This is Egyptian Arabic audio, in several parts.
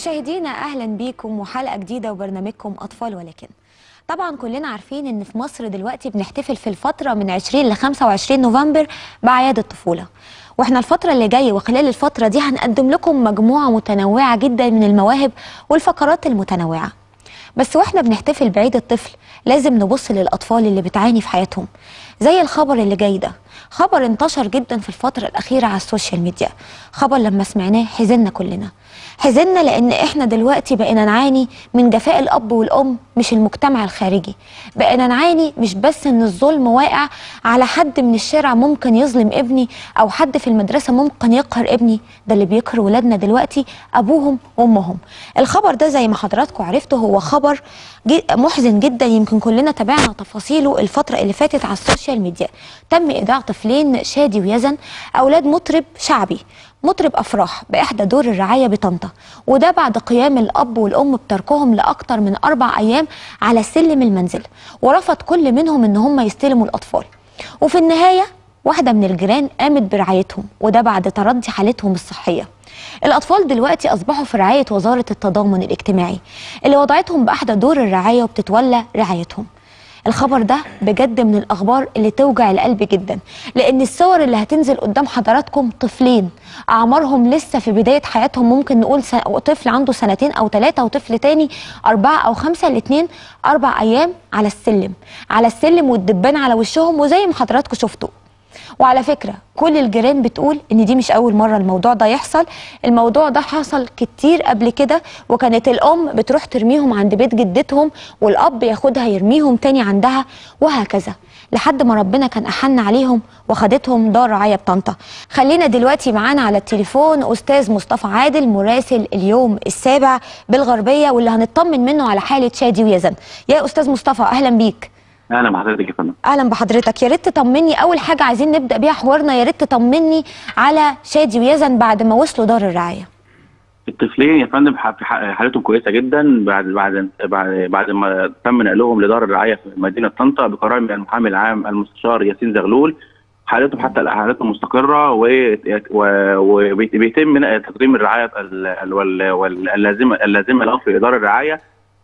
مشاهدينا اهلا بيكم وحلقه جديده وبرنامجكم اطفال ولكن طبعا كلنا عارفين ان في مصر دلوقتي بنحتفل في الفتره من 20 ل 25 نوفمبر باعياد الطفوله واحنا الفتره اللي جايه وخلال الفتره دي هنقدم لكم مجموعه متنوعه جدا من المواهب والفقرات المتنوعه بس واحنا بنحتفل بعيد الطفل لازم نبص للاطفال اللي بتعاني في حياتهم زي الخبر اللي جاي ده خبر انتشر جدا في الفتره الاخيره على السوشيال ميديا خبر لما سمعناه حزنا كلنا حزنا لان احنا دلوقتي بقينا نعاني من جفاء الاب والام مش المجتمع الخارجي بقينا نعاني مش بس ان الظلم واقع على حد من الشارع ممكن يظلم ابني او حد في المدرسه ممكن يقهر ابني ده اللي بيقهر ولادنا دلوقتي ابوهم وامهم الخبر ده زي ما حضراتكم عرفتوا هو خبر جي- محزن جدا يمكن كلنا تابعنا تفاصيله الفتره اللي فاتت على السوشيال ميديا تم ايداع طفلين شادي ويزن اولاد مطرب شعبي مطرب افراح باحدى دور الرعايه بطنطا وده بعد قيام الاب والام بتركهم لاكثر من اربع ايام على سلم المنزل ورفض كل منهم ان هم يستلموا الاطفال وفي النهايه واحده من الجيران قامت برعايتهم وده بعد تردي حالتهم الصحيه الأطفال دلوقتي أصبحوا في رعاية وزارة التضامن الاجتماعي اللي وضعتهم بأحدى دور الرعاية وبتتولى رعايتهم الخبر ده بجد من الأخبار اللي توجع القلب جدا لأن الصور اللي هتنزل قدام حضراتكم طفلين أعمارهم لسه في بداية حياتهم ممكن نقول سن... طفل عنده سنتين أو ثلاثة وطفل تاني أربعة أو خمسة الاتنين أربع أيام على السلم على السلم والدبان على وشهم وزي ما حضراتكم شفتوا وعلى فكرة كل الجيران بتقول ان دي مش اول مرة الموضوع ده يحصل الموضوع ده حصل كتير قبل كده وكانت الام بتروح ترميهم عند بيت جدتهم والاب ياخدها يرميهم تاني عندها وهكذا لحد ما ربنا كان احن عليهم وخدتهم دار رعاية بطنطا خلينا دلوقتي معانا على التليفون استاذ مصطفى عادل مراسل اليوم السابع بالغربية واللي هنطمن منه على حالة شادي ويزن يا استاذ مصطفى اهلا بيك اهلا بحضرتك يا فندم اهلا بحضرتك يا ريت تطمني اول حاجه عايزين نبدا بيها حوارنا يا ريت تطمني على شادي ويزن بعد ما وصلوا دار الرعايه الطفلين يا فندم ح- في ح- حالتهم كويسه جدا بعد بعد بعد, بعد ما تم نقلهم لدار الرعايه في مدينه طنطا بقرار من المحامي العام المستشار ياسين زغلول حالتهم حتى الآن حالتهم مستقره و- و- وبيتم تقديم الرعايه ال- ال- وال- وال- اللازمه اللازمه لهم في اداره الرعايه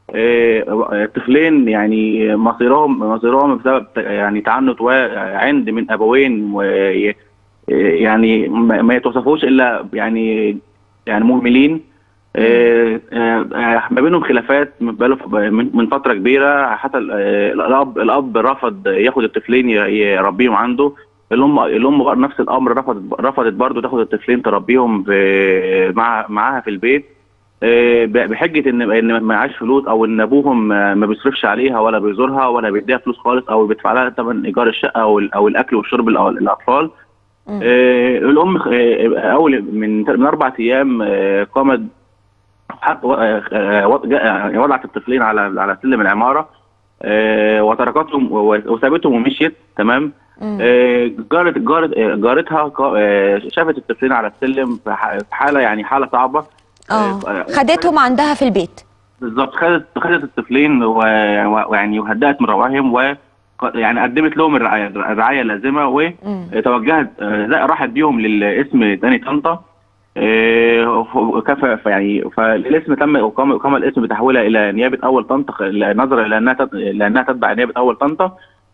آه، الطفلين يعني مصيرهم مصيرهم بسبب ت- يعني تعنت وعند من ابوين و- يعني ما ما يتوصفوش الا يعني يعني مهملين آه، آه، ما بينهم خلافات من بقاله- من من فتره كبيره حتى ال- آه، الاب الاب رفض ياخد الطفلين ي- يربيهم عنده الام الام بقى نفس الامر رفضت رفضت برضه تاخد الطفلين تربيهم في مع معاها في البيت آه، ب- بحجه ان ان معاش فلوس او ان ابوهم آه، ما بيصرفش عليها ولا بيزورها ولا بيديها فلوس خالص او بيدفع لها ثمن ايجار الشقه او ال- او الاكل والشرب للأ- للاطفال مم. آه، الام آه، اول من من اربع ايام آه، قامت حط- آه، آه، وض- جا- وضعت الطفلين على على سلم العماره آه، وتركتهم و- وسابتهم ومشيت تمام مم. آه، جارت جارت آه، جارتها قا- آه، شافت الطفلين على السلم في ح- في حاله يعني حاله صعبه اه آه، خدتهم عندها في البيت بالظبط خدت خدت الطفلين و- و- ويعني وهدأت من روعهم و يعني قدمت لهم الرعايه الرعايه اللازمه مم. وتوجهت آه، لا، راحت بيهم للاسم تاني طنطا آه، ف- كفى يعني فالاسم تم وقام وقام الاسم بتحويلها الى نيابه اول طنطا خ- نظرا الى انها تت- لانها تتبع نيابه اول طنطا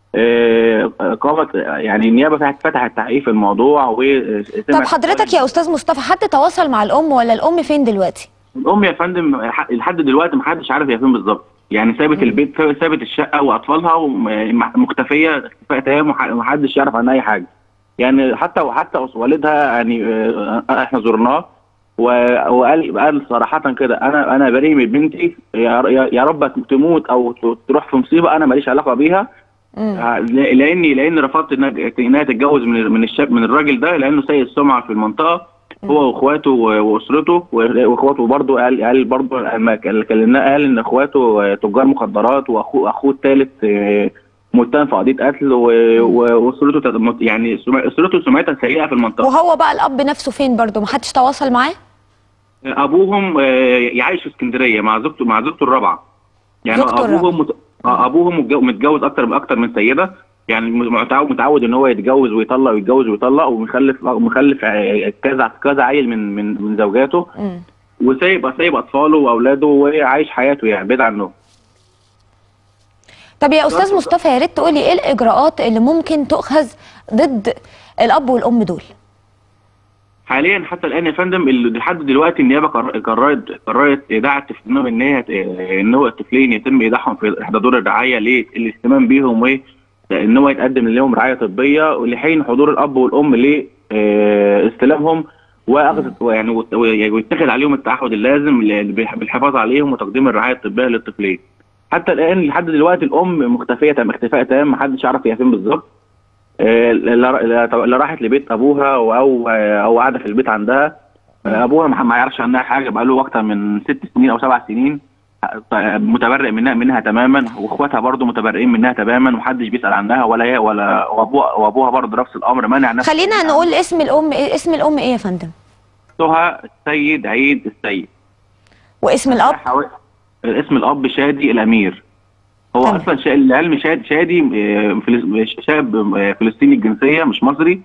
آه، قامت يعني النيابه فتحت فتحت تحقيق في الموضوع و طب حضرتك يا استاذ مصطفى حد تواصل مع الام ولا الام فين دلوقتي الام يا فندم ح- لحد دلوقتي محدش عارف هي فين بالظبط يعني سابت البيت سابت الشقه واطفالها ومختفيه اختفاء تام وح- ومحدش يعرف عنها اي حاجه يعني حتى وحتى والدها يعني آه، احنا زرناه و- وقال قال صراحه كده انا انا بريء من بنتي يا ر- يا يا رب تموت او ت- تروح في مصيبه انا ماليش علاقه بيها مم. آه، ل- لاني لاني رفضت انها انها تتجوز من من الشاب من الراجل ده لانه سيء السمعه في المنطقه هو واخواته و- واسرته و- واخواته برضه قال قال برضه لما كلمناه قال ان اخواته آه، تجار مخدرات واخوه اخوه الثالث آه، متهم في قضيه قتل و- و- واسرته تت- مت- يعني سمع- اسرته سمعتها سيئه في المنطقه وهو بقى الاب نفسه فين برضو محدش تواصل معاه ابوهم آه، يعيش في اسكندريه مع زوجته مع زوجته الرابعه يعني زوجته ابوهم مت... آه، ابوهم متجو- متجوز اكتر من اكتر من سيده يعني متعود متعود ان هو يتجوز ويطلق ويتجوز ويطلق ومخلف مخلف ع- كذا كذا عيل من من من زوجاته مم. وسايب سايب اطفاله واولاده وعايش حياته يعني بعيد عنهم طب يا استاذ مصطفى يا ريت تقولي ايه الاجراءات اللي ممكن تؤخذ ضد الاب والام دول حاليا حتى الان يا فندم ال- لحد دلوقتي النيابه قر- قررت قررت ايداع الطفلين ان هي ان هو الطفلين يتم ايداعهم في احدى دور الرعايه للاهتمام بيهم وان هو يتقدم لهم رعايه طبيه ولحين حضور الاب والام لاستلامهم واخذ يعني وت- ويتخذ عليهم التعهد اللازم ل- بالحفاظ عليهم وتقديم الرعايه الطبيه للطفلين. حتى الان لحد دلوقتي الام مختفيه تام اختفاء تام محدش يعرف هي فين بالظبط. آه، لا لا- لا راحت لبيت ابوها او او قاعده في البيت عندها آه، ابوها ما ما يعرفش عنها حاجه بقاله اكتر من ست سنين او سبع سنين آه، متبرئ منها منها تماما واخواتها برضه متبرئين منها تماما ومحدش بيسال عنها ولا هي ولا وابوها وابوها برضه نفس الامر مانع نفسه خلينا نقول اسم الام إيه اسم الام ايه يا فندم سهى السيد عيد السيد واسم الاب حاول- اسم الاب شادي الامير هو تمام. اصلا شا... العلم شاد... شادي آه، فلس... شاب آه، فلسطيني الجنسيه مش مصري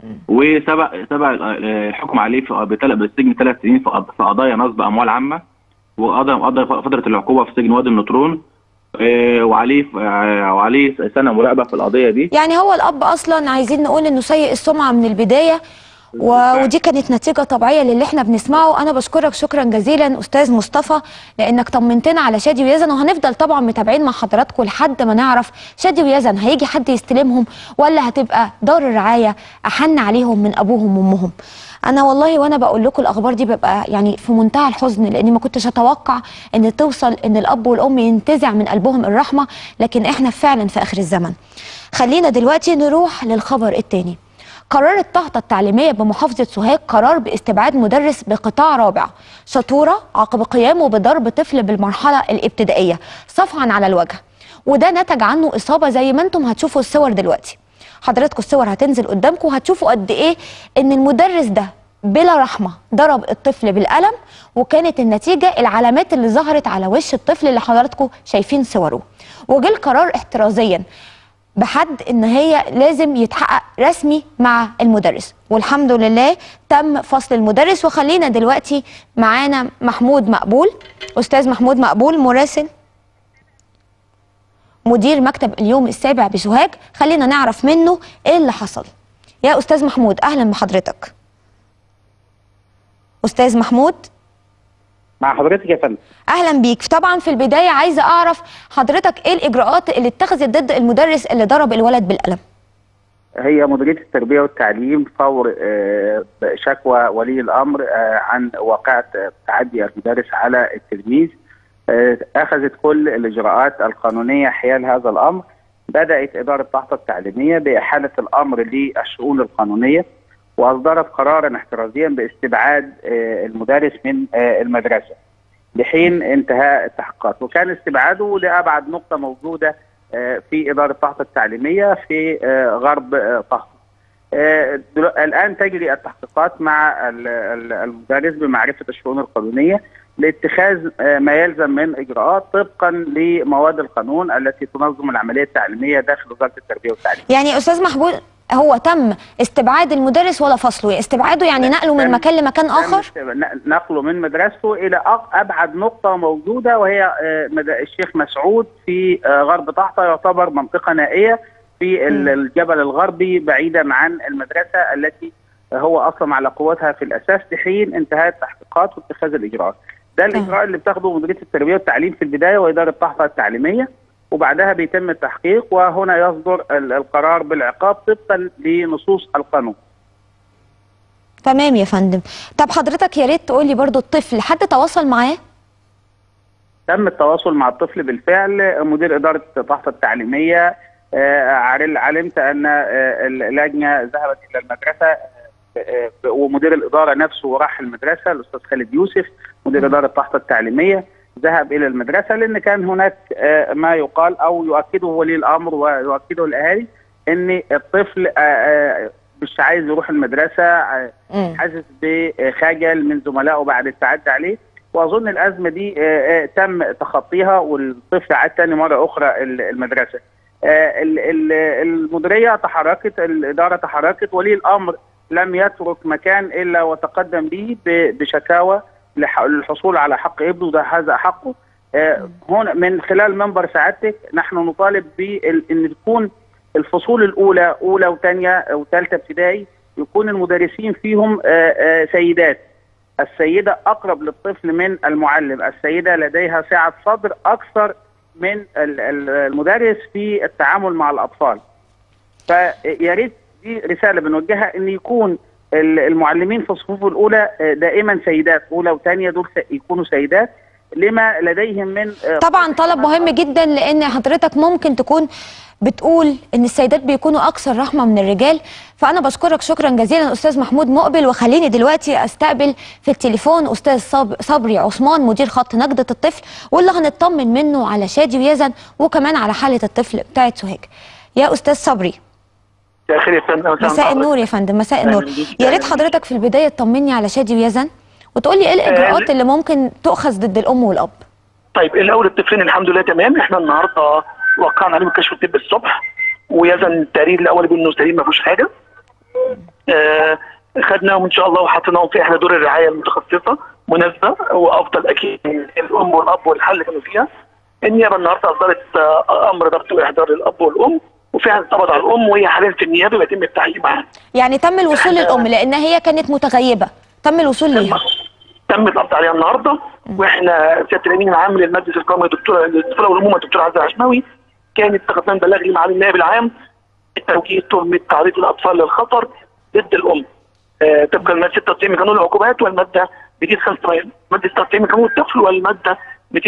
وسبق سبق آه، الحكم عليه في بتل... بالسجن ثلاث سنين في قض- في قضايا نصب اموال عامه وقضى قضى فتره العقوبه في سجن وادي النطرون آه، وعليه آه، وعليه سنه مراقبه في القضيه دي يعني هو الاب اصلا عايزين نقول انه سيء السمعه من البدايه و... ودي كانت نتيجه طبيعيه للي احنا بنسمعه انا بشكرك شكرا جزيلا استاذ مصطفى لانك طمنتنا على شادي ويزن وهنفضل طبعا متابعين مع حضراتكم لحد ما نعرف شادي ويزن هيجي حد يستلمهم ولا هتبقى دار الرعايه احن عليهم من ابوهم وامهم انا والله وانا بقول لكم الاخبار دي ببقى يعني في منتهى الحزن لاني ما كنتش اتوقع ان توصل ان الاب والام ينتزع من قلبهم الرحمه لكن احنا فعلا في اخر الزمن خلينا دلوقتي نروح للخبر التاني قررت طهطة التعليمية بمحافظة سوهاج قرار باستبعاد مدرس بقطاع رابع شطورة عقب قيامه بضرب طفل بالمرحلة الابتدائية صفعا على الوجه وده نتج عنه إصابة زي ما انتم هتشوفوا الصور دلوقتي حضراتكم الصور هتنزل قدامكم وهتشوفوا قد ايه ان المدرس ده بلا رحمة ضرب الطفل بالقلم وكانت النتيجة العلامات اللي ظهرت على وش الطفل اللي حضراتكم شايفين صوره وجه القرار احترازيا بحد ان هي لازم يتحقق رسمي مع المدرس والحمد لله تم فصل المدرس وخلينا دلوقتي معانا محمود مقبول استاذ محمود مقبول مراسل مدير مكتب اليوم السابع بسوهاج خلينا نعرف منه ايه اللي حصل يا استاذ محمود اهلا بحضرتك استاذ محمود مع حضرتك يا فندم اهلا بيك طبعا في البدايه عايزه اعرف حضرتك ايه الاجراءات اللي اتخذت ضد المدرس اللي ضرب الولد بالقلم هي مديريه التربيه والتعليم فور آه، شكوى ولي الامر آه، عن واقعه آه، تعدي المدرس على التلميذ آه، اخذت كل الاجراءات القانونيه حيال هذا الامر بدات اداره طحطه التعليميه باحاله الامر للشؤون القانونيه واصدرت قرارا احترازيا باستبعاد آه، المدرس من آه، المدرسه لحين انتهاء التحقيقات وكان استبعاده لابعد نقطه موجوده آه، في اداره طحطه التعليميه في آه، غرب آه، طحطه. آه، دلو- الان تجري التحقيقات مع ال- ال- المدرس بمعرفه الشؤون القانونيه لاتخاذ آه، ما يلزم من اجراءات طبقا لمواد القانون التي تنظم العمليه التعليميه داخل وزاره التربيه والتعليم. يعني استاذ محمود هو تم استبعاد المدرس ولا فصله استبعاده يعني نقله من تم- مكان لمكان تم اخر است- ن- نقله من مدرسته الى أق- ابعد نقطه موجوده وهي آه، مد- الشيخ مسعود في آه، غرب طحطا يعتبر منطقه نائيه في ال- مم. الجبل الغربي بعيدا عن المدرسه التي هو اصلا على قوتها في الاساس لحين انتهاء التحقيقات واتخاذ الاجراءات. ده الاجراء اللي بتاخده مديريه التربيه والتعليم في البدايه واداره طحطا التعليميه وبعدها بيتم التحقيق وهنا يصدر ال- القرار بالعقاب طبقا لنصوص القانون. تمام يا فندم طب حضرتك يا ريت تقول لي برضو الطفل حد تواصل معاه تم التواصل مع الطفل بالفعل مدير اداره طحطه التعليميه آه، عرل- علمت ان آه، اللجنه ذهبت الى المدرسه آه، آه، ومدير الاداره نفسه راح المدرسه الاستاذ خالد يوسف مدير اداره طحطه التعليميه ذهب الى المدرسه لان كان هناك آه، ما يقال او يؤكده ولي الامر ويؤكده الاهالي ان الطفل آه، آه، مش عايز يروح المدرسه آه، مم. حاسس بخجل من زملائه بعد التعدي عليه واظن الازمه دي آه، آه، تم تخطيها والطفل عاد تاني مره اخرى ال- المدرسه. آه، ال- ال- المديريه تحركت الاداره تحركت ولي الامر لم يترك مكان الا وتقدم به ب- بشكاوى لح- للحصول على حق ابنه ده هذا حقه آه، هنا من خلال منبر سعادتك نحن نطالب بان تكون الفصول الاولى اولى وثانيه وثالثه ابتدائي يكون المدرسين فيهم آه، آه، سيدات السيده اقرب للطفل من المعلم السيده لديها سعه صدر اكثر من ال- ال- المدرس في التعامل مع الاطفال فيا ريت دي رساله بنوجهها ان يكون ال- المعلمين في الصفوف الاولى آه، دائما سيدات اولى وثانيه دول س- يكونوا سيدات لما لديهم من آه، طبعا طلب مهم جدا لان حضرتك ممكن تكون بتقول ان السيدات بيكونوا اكثر رحمه من الرجال فانا بشكرك شكرا جزيلا استاذ محمود مقبل وخليني دلوقتي استقبل في التليفون استاذ صب- صبري عثمان مدير خط نجده الطفل واللي هنطمن منه على شادي ويزن وكمان على حاله الطفل بتاعت سوهاج يا استاذ صبري مساء الخير يا فندم أهلا وسهلا مساء بحضرتك. النور يا فندم مساء النور أهلا بيك. يا ريت أهلا حضرتك في البدايه تطمني على شادي ويزن وتقولي ايه الاجراءات اللي ممكن تؤخذ ضد الام والاب طيب الاول الطفلين الحمد لله تمام احنا النهارده وقعنا عليهم الكشف الطبي الصبح ويزن التقرير الاول بانه سليم ما فيهوش حاجه آه خدناهم ان شاء الله وحطيناهم في احدى دور الرعايه المتخصصه مناسبه وافضل اكيد من الام والاب والحل اللي كانوا فيها النيابه النهارده اصدرت آه امر ضبط واحضار الاب والام وفعلا اتقبض على الام وهي حاليا في النيابه ويتم التحقيق معاها يعني تم الوصول إحنا- للام لان هي كانت متغيبه تم الوصول ليها تم القبض عليها النهارده واحنا سياده الامين العام للمجلس القومي الدكتوره الطفوله والامومه الدكتوره عزه العشماوي كان اتخذنا بلاغ لمعالي النائب العام التوجيه تهمه تعريض الاطفال للخطر ضد الام آه، طبقا للماده 96 من قانون العقوبات والماده 285 ماده 96 من قانون الطفل والماده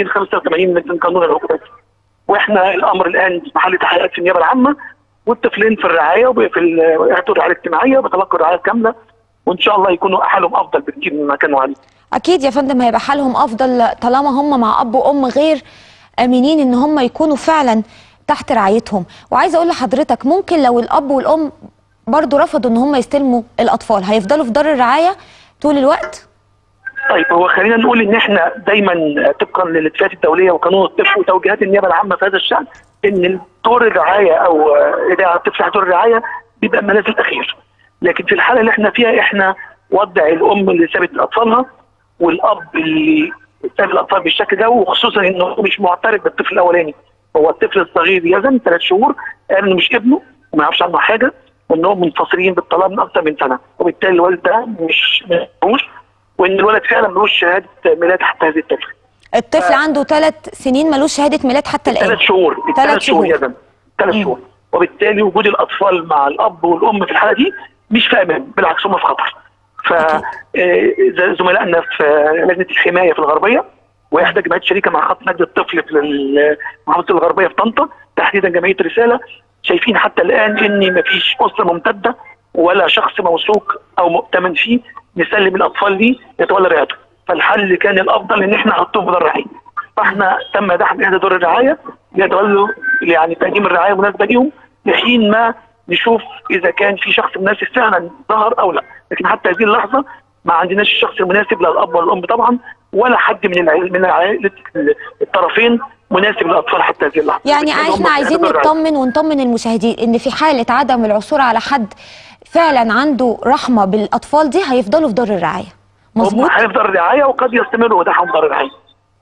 285 من قانون العقوبات واحنا الامر الان في محل تحقيقات في النيابه العامه والطفلين في الرعايه وفي ال- يعطوا الرعايه الاجتماعيه وبيتلقوا الرعايه الكامله وان شاء الله يكونوا حالهم افضل بكثير مما كانوا عليه. اكيد يا فندم هيبقى حالهم افضل طالما هم مع اب وام غير امنين ان هم يكونوا فعلا تحت رعايتهم وعايزه اقول لحضرتك ممكن لو الاب والام برضو رفضوا ان هم يستلموا الاطفال هيفضلوا في دار الرعايه طول الوقت طيب هو خلينا نقول ان احنا دايما طبقا للاتفاقات الدوليه وقانون الطفل وتوجيهات النيابه العامه في هذا الشان ان دور الرعايه او اذاعه الطفل على دور الرعايه بيبقى الملاذ الاخير لكن في الحاله اللي احنا فيها احنا وضع الام اللي سابت اطفالها والاب اللي ساب الاطفال بالشكل ده وخصوصا انه هو مش معترف بالطفل الاولاني هو الطفل الصغير يزن ثلاث شهور قال انه مش ابنه وما يعرفش عنه حاجه وانهم منفصلين بالطلاق من اكثر من سنه وبالتالي الوالد ده مش مش وان الولد فعلا ملوش شهاده ميلاد حتى هذه الطفل الطفل عنده ثلاث سنين ملوش شهاده ميلاد حتى الان ثلاث شهور ثلاث ثلاث شهور شهور. يا زلمه ثلاث مم. شهور وبالتالي وجود الاطفال مع الاب والام في الحاله دي مش في امان بالعكس هم في خطر ف أكيد. آه، ز- زملائنا في لجنه الحمايه في الغربيه واحدى جمعيات شريكه مع خط نجد الطفل في ال- محافظه الغربيه في طنطا تحديدا جمعيه رساله شايفين حتى الان ان مفيش اسره ممتده ولا شخص موثوق او مؤتمن فيه نسلم الاطفال ليه يتولى رعايته فالحل كان الافضل ان احنا نحطهم في دار الرعايه فاحنا تم دعم احدى دور الرعايه ليتولوا يعني تقديم الرعايه المناسبه ليهم لحين ما نشوف اذا كان في شخص مناسب فعلا ظهر او لا لكن حتى هذه اللحظه ما عندناش الشخص المناسب لا الاب ولا الام طبعا ولا حد من العائله من عائله الطرفين مناسب للاطفال حتى هذه اللحظه يعني وبالتالي هم احنا في عايزين إحدى دور الرعاية. نطمن ونطمن المشاهدين ان في حاله عدم العثور على حد فعلا عنده رحمه بالاطفال دي هيفضلوا في دار الرعايه هم مظبوط هيفضل الرعايه وقد يستمروا ودعهم دار الرعايه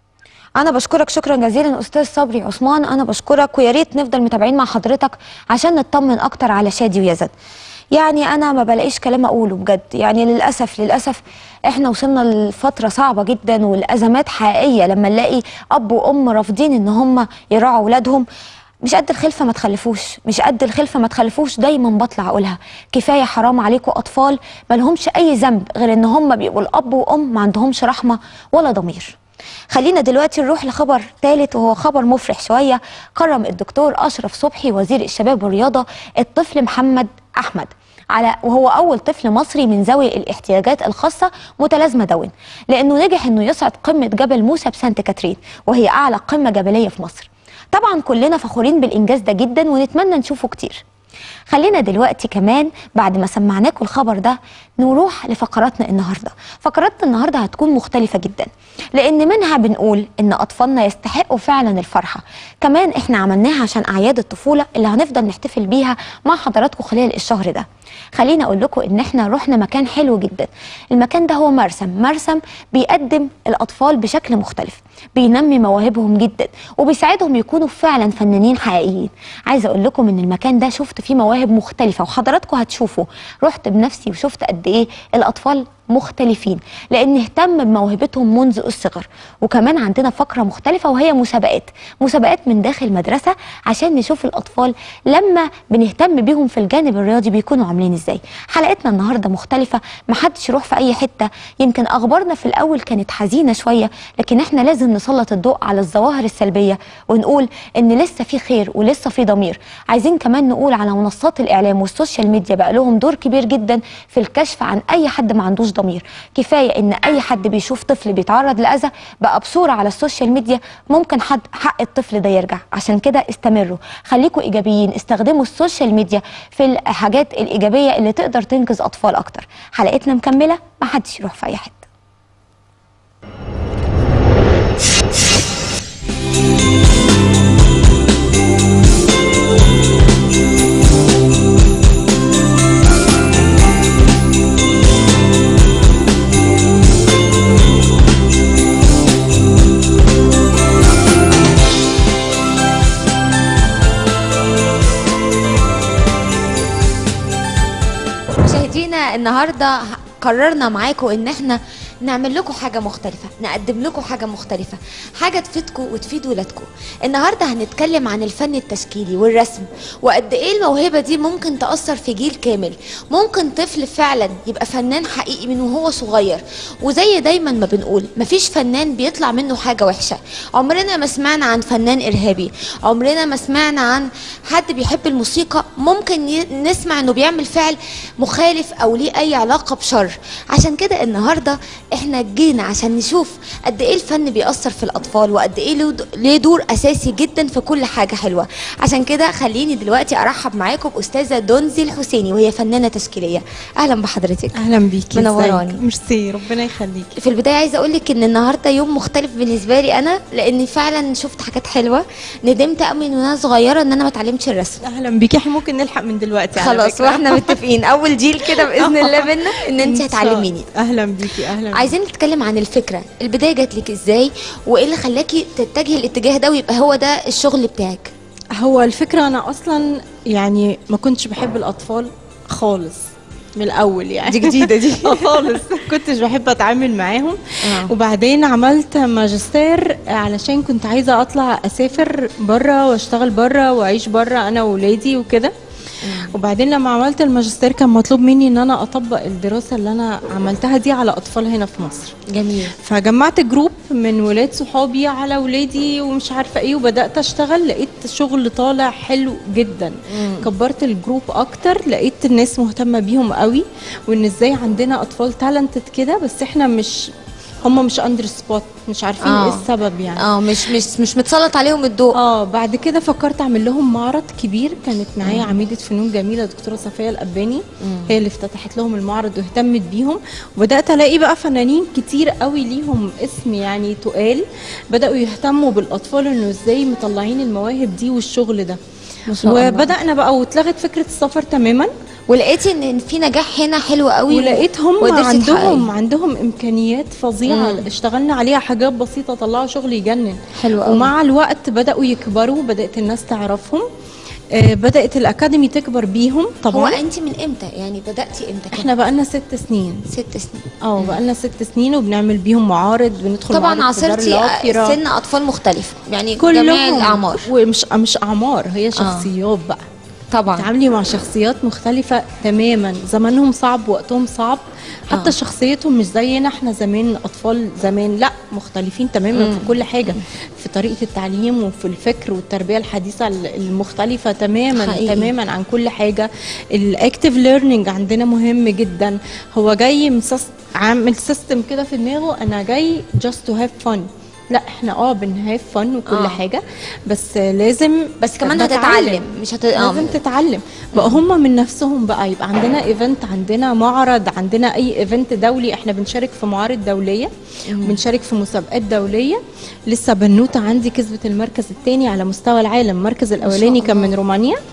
انا بشكرك شكرا جزيلا استاذ صبري عثمان انا بشكرك ويا ريت نفضل متابعين مع حضرتك عشان نطمن اكتر على شادي ويزن يعني انا ما بلاقيش كلام اقوله بجد يعني للاسف للاسف احنا وصلنا لفتره صعبه جدا والازمات حقيقيه لما نلاقي اب وام رافضين ان هم يراعوا اولادهم مش قد الخلفه ما تخلفوش مش قد الخلفه ما تخلفوش دايما بطلع اقولها كفايه حرام عليكم اطفال ما لهمش اي ذنب غير ان هم بيبقوا الاب وام ما عندهمش رحمه ولا ضمير خلينا دلوقتي نروح لخبر ثالث وهو خبر مفرح شويه كرم الدكتور اشرف صبحي وزير الشباب والرياضه الطفل محمد احمد على وهو اول طفل مصري من ذوي الاحتياجات الخاصه متلازمه داون لانه نجح انه يصعد قمه جبل موسى بسانت كاترين وهي اعلى قمه جبليه في مصر طبعا كلنا فخورين بالانجاز ده جدا ونتمنى نشوفه كتير خلينا دلوقتي كمان بعد ما سمعناكم الخبر ده نروح لفقراتنا النهارده فقراتنا النهارده هتكون مختلفه جدا لان منها بنقول ان اطفالنا يستحقوا فعلا الفرحه كمان احنا عملناها عشان اعياد الطفوله اللي هنفضل نحتفل بيها مع حضراتكم خلال الشهر ده خليني اقول لكم ان احنا رحنا مكان حلو جدا المكان ده هو مرسم مرسم بيقدم الاطفال بشكل مختلف بينمي مواهبهم جدا وبيساعدهم يكونوا فعلا فنانين حقيقيين عايزه اقول لكم ان المكان ده شفت فيه مواهب مختلفه وحضراتكم هتشوفوا رحت بنفسي وشفت قد ايه الاطفال مختلفين لان اهتم بموهبتهم منذ الصغر وكمان عندنا فقره مختلفه وهي مسابقات مسابقات من داخل المدرسه عشان نشوف الاطفال لما بنهتم بيهم في الجانب الرياضي بيكونوا عاملين ازاي حلقتنا النهارده مختلفه محدش يروح في اي حته يمكن اخبارنا في الاول كانت حزينه شويه لكن احنا لازم نسلط الضوء على الظواهر السلبيه ونقول ان لسه في خير ولسه في ضمير عايزين كمان نقول على منصات الاعلام والسوشيال ميديا بقى لهم دور كبير جدا في الكشف عن اي حد ما عندوش ضمير كفايه ان اي حد بيشوف طفل بيتعرض لاذى بقى بصوره على السوشيال ميديا ممكن حد حق الطفل ده يرجع عشان كده استمروا خليكم ايجابيين استخدموا السوشيال ميديا في الحاجات الايجابيه اللي تقدر تنقذ اطفال اكتر حلقتنا مكمله ما حدش يروح في اي حته مشاهدينا النهارده قررنا معاكم ان احنا نعمل لكم حاجة مختلفة نقدم لكم حاجة مختلفة حاجة تفيدكم وتفيد ولادكم النهاردة هنتكلم عن الفن التشكيلي والرسم وقد ايه الموهبة دي ممكن تأثر في جيل كامل ممكن طفل فعلا يبقى فنان حقيقي من وهو صغير وزي دايما ما بنقول مفيش فنان بيطلع منه حاجة وحشة عمرنا ما سمعنا عن فنان إرهابي عمرنا ما سمعنا عن حد بيحب الموسيقى ممكن ي- نسمع انه بيعمل فعل مخالف او ليه اي علاقة بشر عشان كده النهاردة احنا جينا عشان نشوف قد ايه الفن بيأثر في الاطفال وقد ايه له د- ليه دور اساسي جدا في كل حاجة حلوة عشان كده خليني دلوقتي ارحب معاكم باستاذة دونزي الحسيني وهي فنانة تشكيلية اهلا بحضرتك اهلا بيكي منوراني. ازيك؟ ميرسي ربنا يخليكي في البداية عايزة أقول لك إن النهاردة يوم مختلف بالنسبة لي أنا لأني فعلا شفت حاجات حلوة ندمت قوي من وأنا صغيرة إن أنا ما اتعلمتش الرسم اهلا بيكي احنا ممكن نلحق من دلوقتي على خلاص فكرة. واحنا متفقين أول جيل كده بإذن الله بينا إن أنت إن شاء- هتعلميني اهلا بيكي اهلا عايزين نتكلم عن الفكرة البداية جات لك إزاي وإيه اللي خلاكي تتجهي الاتجاه ده ويبقى هو ده الشغل بتاعك هو الفكره انا اصلا يعني ما كنتش بحب الاطفال خالص من الاول يعني دي جديدة دي. آه خالص كنتش بحب اتعامل معاهم آه. وبعدين عملت ماجستير علشان كنت عايزه اطلع اسافر بره واشتغل بره واعيش بره انا واولادي وكده وبعدين لما عملت الماجستير كان مطلوب مني ان انا اطبق الدراسه اللي انا عملتها دي على اطفال هنا في مصر جميل فجمعت جروب من ولاد صحابي على ولادي ومش عارفه ايه وبدات اشتغل لقيت شغل طالع حلو جدا كبرت الجروب اكتر لقيت الناس مهتمه بيهم قوي وان ازاي عندنا اطفال تالنتد كده بس احنا مش هم مش اندر سبوت مش عارفين آه. ايه السبب يعني اه مش مش مش متسلط عليهم الضوء اه بعد كده فكرت اعمل لهم معرض كبير كانت معايا عميده فنون جميله دكتوره صفيه الاباني هي اللي افتتحت لهم المعرض واهتمت بيهم وبدات الاقي بقى فنانين كتير قوي ليهم اسم يعني تقال بداوا يهتموا بالاطفال انه ازاي مطلعين المواهب دي والشغل ده ما شاء الله. وبدانا بقى واتلغت فكره السفر تماما ولقيتي ان في نجاح هنا حلو قوي ولقيت هم وقدرتي عندهم تحققيه. عندهم امكانيات فظيعه مم. اشتغلنا عليها حاجات بسيطه طلعوا شغل يجنن حلو قوي. ومع الوقت بداوا يكبروا بدات الناس تعرفهم آه، بدات الاكاديمي تكبر بيهم هو طبعا انت من امتى يعني بداتي امتى كده؟ احنا بقالنا ست سنين ست سنين اه بقالنا ست سنين وبنعمل بيهم معارض بندخل طبعا معارض في دار عاصرتي الأوبرا. سن اطفال مختلف يعني كلهم جميع الاعمار ومش مش اعمار هي شخصيات بقى طبعا تعاملي مع شخصيات مختلفة تماما زمانهم صعب وقتهم صعب حتى آه. آه. شخصيتهم مش زينا احنا زمان اطفال زمان لا مختلفين تماما مم. في كل حاجة في طريقة التعليم وفي الفكر والتربية الحديثة ال- المختلفة تماما حقيقي. حقيقي. تماما عن كل حاجة الاكتيف ليرنينج عندنا مهم جدا هو جاي مسس... عامل سيستم كده في دماغه انا جاي just to have fun لا احنا اه بنهاف فن وكل آه. آه. حاجه بس لازم بس كمان بتعلم. هتتعلم مش هت... آه. لازم تتعلم بقى هم من نفسهم بقى يبقى عندنا ايفنت عندنا معرض عندنا اي ايفنت دولي احنا بنشارك في معارض دوليه بنشارك في مسابقات دوليه لسه بنوته عندي كسبت المركز الثاني على مستوى العالم المركز الاولاني كان الله. من رومانيا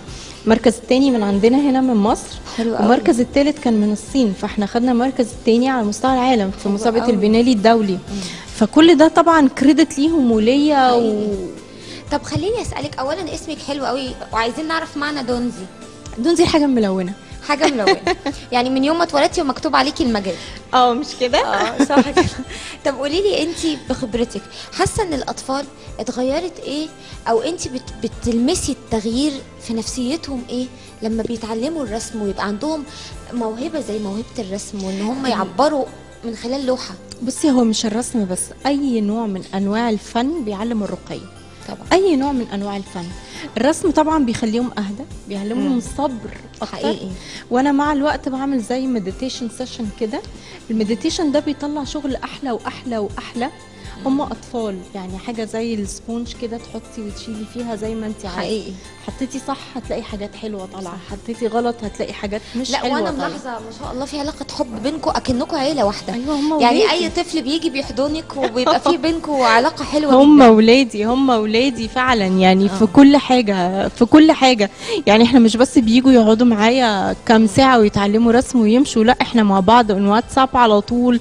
المركز التاني من عندنا هنا من مصر حلو قوي المركز الثالث كان من الصين فاحنا خدنا المركز الثاني على مستوى العالم في حلو مسابقه قوي. البنالي الدولي فكل ده طبعا كريدت ليهم وليا و... حقيقي. طب خليني اسالك اولا اسمك حلو قوي وعايزين نعرف معنى دونزي دون دي حاجه ملونه حاجه ملونه يعني من يوم ما اتولدتي ومكتوب عليكي المجال اه مش كده اه صح كده طب قولي لي انت بخبرتك حاسه ان الاطفال اتغيرت ايه او انت بت بتلمسي التغيير في نفسيتهم ايه لما بيتعلموا الرسم ويبقى عندهم موهبه زي موهبه الرسم وان هم يعبروا من خلال لوحه بصي هو مش الرسم بس اي نوع من انواع الفن بيعلم الرقي طبعا اي نوع من انواع الفن الرسم طبعا بيخليهم اهدى بيعلمهم مم. الصبر اكتر حقيقي وانا مع الوقت بعمل زي مديتيشن سيشن كده المديتيشن ده بيطلع شغل احلى واحلى واحلى هم اطفال يعني حاجه زي السبونج كده تحطي وتشيلي فيها زي ما انت عايزه حقيقي حطيتي صح هتلاقي حاجات حلوه طالعه حطيتي غلط هتلاقي حاجات مش لا حلوه وانا طالعة. ملاحظه ما شاء الله في علاقه حب بينكم اكنكم عيله واحده ايوه هم يعني ولادي. اي طفل بيجي بيحضنك وبيبقى في بينكم علاقه حلوه هم جدا ولادي هم ولادي فعلا يعني آه. في كل حاجه في كل حاجه يعني احنا مش بس بييجوا يقعدوا معايا كام ساعه ويتعلموا رسم ويمشوا لا احنا مع بعض من واتساب على طول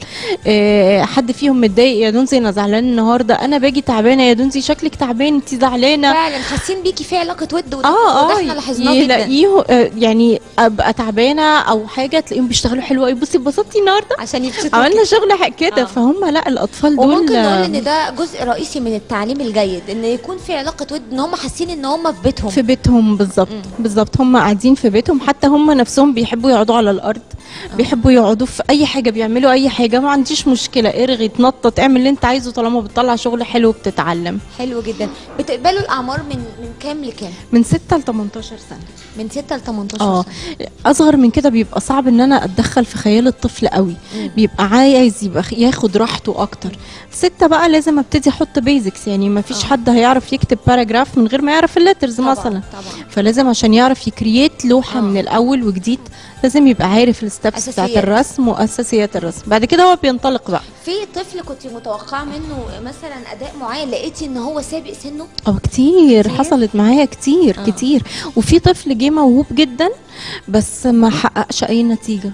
اه حد فيهم متضايق يا دونزي انا زعلان النهارده انا باجي تعبانه يا دونزي شكلك تعبان انت زعلانه فعلا حاسين بيكي في علاقه ود وده, اه وده اه احنا لاحظناه جدا يلاقيه آه، يعني ابقى تعبانه او حاجه تلاقيهم بيشتغلوا حلو قوي بصي اتبسطتي النهارده عشان يبسطوكي عملنا شغل ح- كده آه. فهم لا الاطفال دول وممكن آه، نقول ان ده جزء رئيسي من التعليم الجيد ان يكون في علاقه ود ان هم حاسين ان هم في بيتهم في بيتهم بالظبط مم. بالظبط هم قاعدين في بيتهم حتى هم نفسهم بيحبوا يقعدوا على الارض بيحبوا يقعدوا في اي حاجه بيعملوا اي حاجه ما عنديش مشكله ارغي تنطط اعمل اللي انت عايزه طالما بتطلع شغل حلو بتتعلم حلو جدا بتقبلوا الاعمار من من كام لكام من 6 ل 18 سنه من 6 ل 18 اه سنه اصغر من كده بيبقى صعب ان انا اتدخل في خيال الطفل قوي مم. بيبقى عايز يبقى خ- ياخد راحته اكتر في ستة بقى لازم ابتدي احط بيزكس يعني ما فيش آه. حد هيعرف يكتب باراجراف من غير ما يعرف الليترز طبعاً، مثلا طبعا فلازم عشان يعرف يكرييت لوحه آه. من الاول وجديد لازم يبقى عارف الستبس بتاعت أساسيات. الرسم واساسيات الرسم بعد كده هو بينطلق بقى في طفل كنت متوقعه منه مثلا اداء معين لقيتي ان هو سابق سنه اه كتير كتير؟ حصلت معايا كتير آه. آه. كتير وفي طفل جه موهوب جدا بس ما حققش اي نتيجه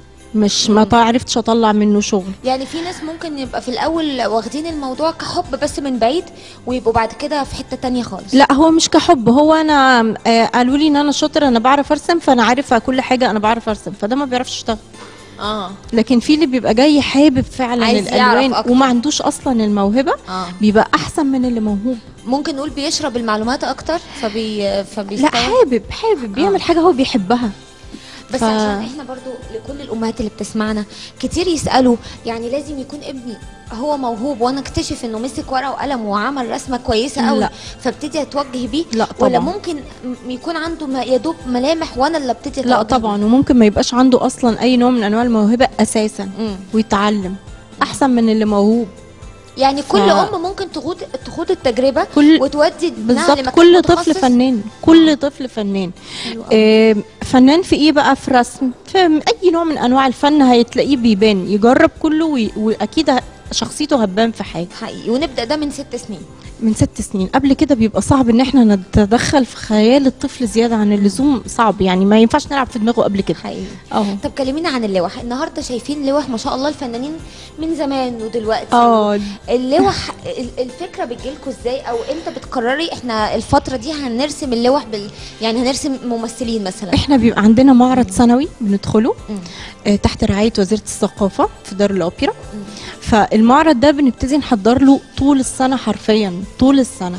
مش ما عرفتش اطلع منه شغل يعني في ناس ممكن يبقى في الاول واخدين الموضوع كحب بس من بعيد ويبقوا بعد كده في حته تانية خالص لا هو مش كحب هو انا آه قالوا لي ان انا شاطر انا بعرف ارسم فانا عارفه كل حاجه انا بعرف ارسم فده ما بيعرفش يشتغل اه لكن في اللي بيبقى جاي حابب فعلا عايز يعرف الالوان أكتر. وما عندوش اصلا الموهبه اه بيبقى احسن من اللي موهوب ممكن نقول بيشرب المعلومات اكتر فبي لا فبيستوعب حابب حابب بيعمل حاجه هو بيحبها بس ف- عشان احنا برضو لكل الامهات اللي بتسمعنا كتير يسالوا يعني لازم يكون ابني هو موهوب وانا اكتشف انه مسك ورقه وقلم وعمل رسمه كويسه قوي لا. فابتدي اتوجه بيه لا ولا طبعا ممكن م- يكون عنده ما- يا دوب ملامح وانا اللي ابتدي لا أتوجه طبعا وممكن ما يبقاش عنده اصلا اي نوع من انواع الموهبه اساسا بيه. مم. ويتعلم احسن من اللي موهوب يعني كل ف- ام ممكن تخوض تخوض التجربه كل وتودي ابنها بالظبط لمكان كل طفل متخصص. فنان كل طفل فنان حلو أوي. آه، فنان في ايه بقى في رسم في اي نوع من انواع الفن هيتلاقيه بيبان يجرب كله وي- واكيد ه- شخصيته هتبان في حاجه حقيقي ونبدا ده من ست سنين من ست سنين قبل كده بيبقى صعب ان احنا نتدخل في خيال الطفل زياده عن اللزوم صعب يعني ما ينفعش نلعب في دماغه قبل كده حقيقي اه طب كلمينا عن اللوح النهارده شايفين لوح ما شاء الله الفنانين من زمان ودلوقتي اه اللوح ال- الفكره بتجيلكوا ازاي او امتى بتقرري احنا الفتره دي هنرسم اللوح بال يعني هنرسم ممثلين مثلا احنا بيبقى عندنا معرض سنوي بندخله مم. آه، تحت رعايه وزيره الثقافه في دار الاوبرا مم. فالمعرض ده بنبتدي نحضر له طول السنه حرفيا طول السنه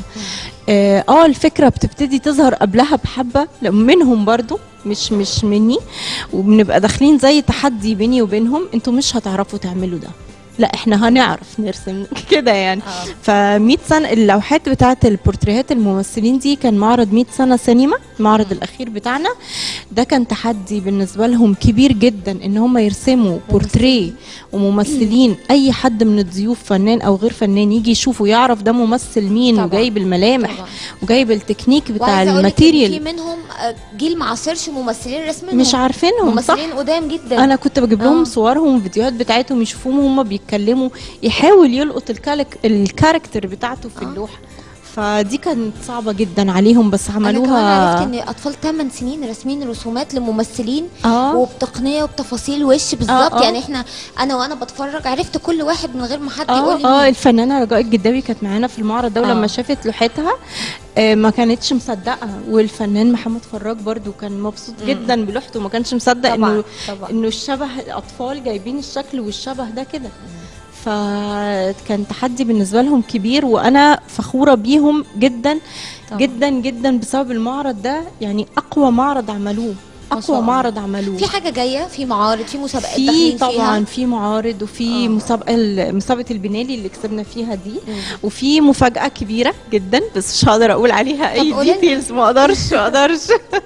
اه آه، الفكره بتبتدي تظهر قبلها بحبه لا، منهم برضو مش مش مني وبنبقى داخلين زي تحدي بيني وبينهم انتوا مش هتعرفوا تعملوا ده لا احنا هنعرف نرسم كده يعني آه. ف 100 سنه اللوحات بتاعه البورتريهات الممثلين دي كان معرض 100 سنه سينما المعرض الاخير بتاعنا ده كان تحدي بالنسبه لهم كبير جدا ان هم يرسموا بورتريه وممثلين اي حد من الضيوف فنان او غير فنان يجي يشوفه يعرف ده ممثل مين طبعاً. وجايب الملامح طبعاً. وجايب التكنيك بتاع وعايزة أقولك إن في الماتيريال منهم آه، جيل ما عاصرش ممثلين رسمينهم مش عارفينهم صح ممثلين قدام جدا انا كنت بجيب لهم آه. صورهم وفيديوهات بتاعتهم يشوفوهم وهم بيتكلموا يحاول يلقط الكالك الكاركتر بتاعته في آه. اللوحه فدي كانت صعبه جدا عليهم بس انا كمان عملوها عرفت ان اطفال 8 سنين راسمين رسومات لممثلين اه وبتقنيه وبتفاصيل وش بالظبط آه. يعني احنا انا وانا بتفرج عرفت كل واحد من غير ما حد يقول اه لي اه مين. الفنانه رجاء الجداوي كانت معانا في المعرض ده آه. ولما شافت لوحتها آه، ما كانتش مصدقه والفنان محمد فراج برضو كان مبسوط مم. جدا بلوحته ما كانش مصدق طبعا انه طبعا انه الشبه الاطفال جايبين الشكل والشبه ده كده فكان تحدي بالنسبه لهم كبير وانا فخوره بيهم جدا طبعاً. جدا جدا بسبب المعرض ده يعني اقوى معرض عملوه ما شاء اقوى الله. معرض عملوه في حاجه جايه في معارض في مسابقات في داخلين طبعا فيها في معارض وفي آه. مسابقه ال- مسابقه البنالي اللي كسبنا فيها دي مم. وفي مفاجاه كبيره جدا بس مش هقدر اقول عليها اي طب قولي لنا. ديتيلز ما اقدرش ما اقدرش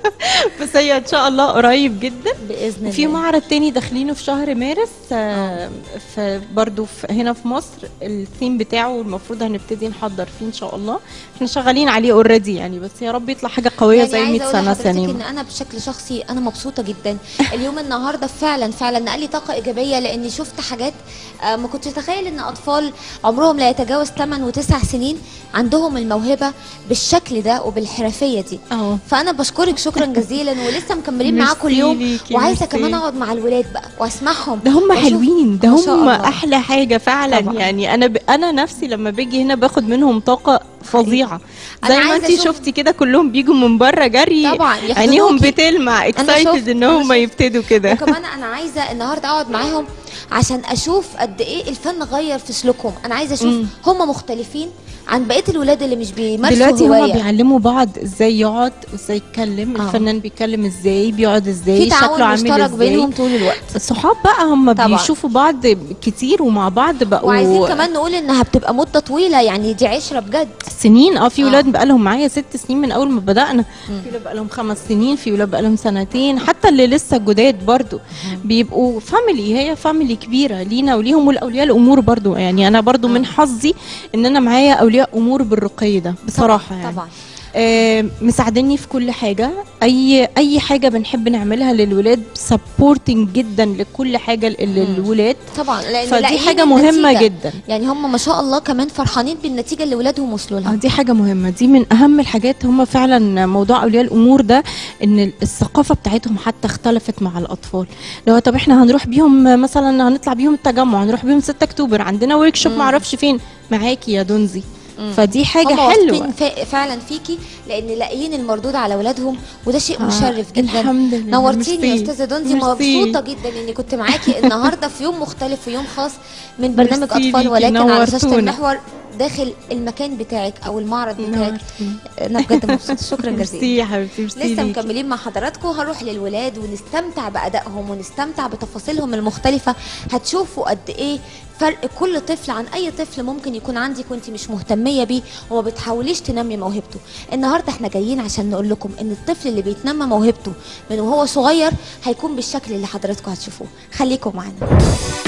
بس هي ان شاء الله قريب جدا باذن وفي الله معرض تاني داخلينه في شهر مارس آه، في برضو في هنا في مصر الثيم بتاعه المفروض هنبتدي نحضر فيه ان شاء الله احنا شغالين عليه اوريدي يعني بس يا رب يطلع حاجه قويه يعني زي عايزة 100 أقول سنه لحضرتك ان سنه انا بشكل شخصي انا مبسوطه جدا اليوم النهارده فعلا فعلا نقل لي طاقه ايجابيه لاني شفت حاجات آه، ما كنتش اتخيل ان اطفال عمرهم لا يتجاوز 8 و9 سنين عندهم الموهبه بالشكل ده وبالحرفيه دي اه فانا بشكرك شكرا جزيلا ولسه مكملين معاكم ميرسي اليوم ليكي، وعايزه ميرسي. كمان اقعد مع الولاد بقى واسمعهم ده هم وأشوف- حلوين ده ما شاء هم الله. احلى حاجه فعلا طبعاً. يعني انا ب... انا نفسي لما باجي هنا باخد منهم طاقه فظيعه أنا زي ما عايزة انت أشوف- شفتي كده كلهم بيجوا من بره جري طبعا عينيهم يحضنوكي. بتلمع شفت- اكسايتد ان أنا هم شفت. يبتدوا كده وكمان انا عايزه النهارده اقعد معاهم عشان اشوف قد ايه الفن غير في سلوكهم انا عايزه اشوف مم. هم مختلفين عن بقيه الولاد اللي مش بيمارسوا دلوقتي هما هوايه بيعلموا بعض ازاي يقعد وازاي يتكلم آه. الفنان بيتكلم ازاي بيقعد ازاي في شكله تعاون عامل مشترك ازاي بينهم طول الوقت الصحاب بقى هم طبعاً. بيشوفوا بعض كتير ومع بعض بقوا وعايزين كمان نقول انها بتبقى مده طويله يعني دي عشره بجد سنين اه في آه. ولاد بقى لهم معايا ست سنين من اول ما بدانا مم. في ولاد بقى لهم خمس سنين في ولاد بقى لهم سنتين حتى اللي لسه جداد برضو بيبقوا فاميلي هي فاميلي كبيره لينا وليهم والاولياء الامور برضو يعني انا برضو آه. من حظي ان انا معايا اولياء امور بالرقي ده بصراحه يعني طبعا آه، مساعدني في كل حاجه اي اي حاجه بنحب نعملها للولاد سبورتنج جدا لكل حاجه للولاد طبعا لان فدي لاقيين حاجه مهمه النتيجة. جدا يعني هم ما شاء الله كمان فرحانين بالنتيجه اللي ولادهم وصلوا اه لها دي حاجة مهمة دي من أهم الحاجات هم فعلا موضوع أولياء الأمور ده إن الثقافة بتاعتهم حتى اختلفت مع الأطفال لو طب إحنا هنروح بيهم مثلا هنطلع بيهم التجمع هنروح بيهم 6 أكتوبر عندنا ورك شوب مم. معرفش فين معاكي يا دونزي مم. فدي حاجة هم حلوة واثقين فا- فعلا فيكي لان لاقيين المردود على ولادهم وده شيء مشرف جدا الحمد لله نورتيني يا ميرسي. استاذه دونزي ميرسي. مبسوطه جدا اني كنت معاكي النهارده في يوم مختلف في يوم خاص من برنامج ميرسي اطفال ليكي، ولكن على شاشه نورتونا. المحور داخل المكان بتاعك او المعرض بتاعك نورتيني. انا بجد مبسوطه شكرا جزيلا ميرسي يا حبيبتي ميرسي لسه ليكي. مكملين مع حضراتكم هنروح للولاد ونستمتع بأدائهم ونستمتع بتفاصيلهم المختلفة هتشوفوا قد إيه فرق كل طفل عن أي طفل ممكن يكون عندك وأنت مش مهتمية بيه وما بتحاوليش تنمي موهبته النهاردة احنا جايين عشان نقول لكم إن الطفل اللي بيتنمى موهبته من وهو صغير هيكون بالشكل اللي حضراتكم هتشوفوه خليكم معانا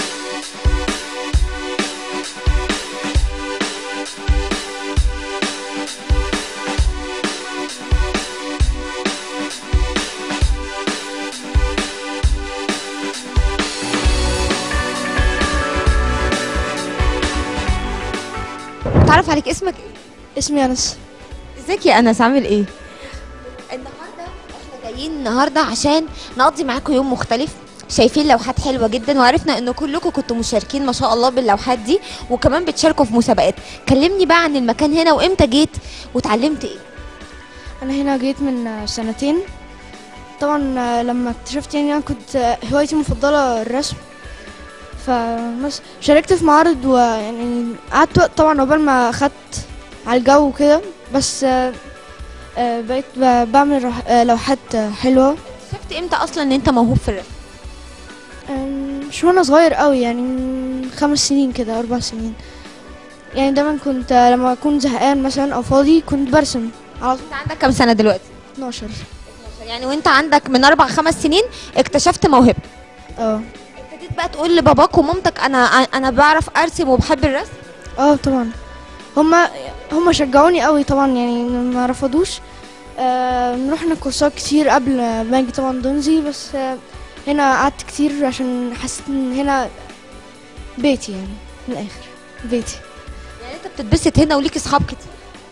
تعرف عليك اسمك ايه؟ اسمي انس ازيك يا انس عامل ايه النهارده احنا جايين النهارده عشان نقضي معاكم يوم مختلف شايفين لوحات حلوه جدا وعرفنا ان كلكم كنتوا مشاركين ما شاء الله باللوحات دي وكمان بتشاركوا في مسابقات كلمني بقى عن المكان هنا وامتى جيت وتعلمت ايه انا هنا جيت من سنتين طبعا لما اكتشفت يعني انا كنت هوايتي المفضله الرسم فبس شاركت في معارض ويعني قعدت وقت طبعا عقبال ما اخدت على الجو وكده بس آه، آه، بقيت ب- بعمل رح- آه، لوحات حلوه شفت امتى اصلا ان انت موهوب في الرسم آم، مش وانا صغير قوي يعني من خمس سنين كده اربع سنين يعني دايما كنت لما اكون زهقان مثلا او فاضي كنت برسم على طول انت عندك كام سنه دلوقتي 12 يعني وانت عندك من اربع خمس سنين اكتشفت موهبه اه ابتديت بقى تقول لباباك ومامتك انا انا بعرف ارسم وبحب الرسم اه طبعا هما هما شجعوني قوي طبعا يعني ما رفضوش آه رحنا كورسات كتير قبل ما اجي طبعا دونزي بس آه هنا قعدت كتير عشان حسيت ان هنا بيتي يعني من الاخر بيتي يعني انت بتتبسط هنا وليك اصحاب كتير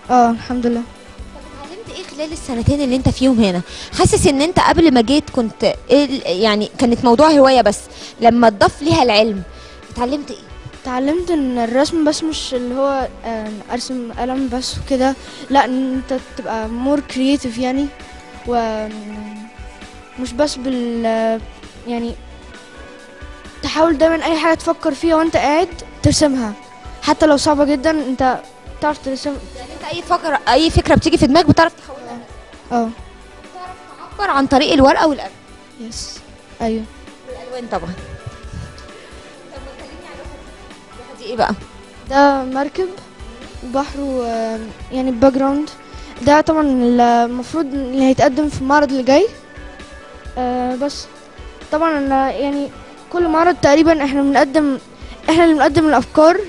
اه الحمد لله اتعلمت ايه خلال السنتين اللي انت فيهم هنا حاسس ان انت قبل ما جيت كنت إيه ال- يعني كانت موضوع هوايه بس لما اتضاف ليها العلم اتعلمت ايه اتعلمت ان الرسم بس مش اللي هو آه، ارسم قلم بس وكده لا ان انت تبقى مور كرييتيف يعني و مش بس بال يعني تحاول دايما اي حاجه تفكر فيها وانت قاعد ترسمها حتى لو صعبه جدا انت تعرف ترسم يعني انت اي فكره اي فكره بتيجي في دماغك بتعرف تحولها اه تعبر عن طريق الورقه والقلم يس ايوه والالوان طبعا طب ما تكلمني عن اللوحه دي اللوحة دي ايه بقى ده مركب بحر و يعني باك جراوند ده طبعا المفروض اللي هيتقدم في المعرض اللي جاي آه بس طبعا أنا يعني كل معرض تقريبا احنا بنقدم احنا اللي بنقدم الافكار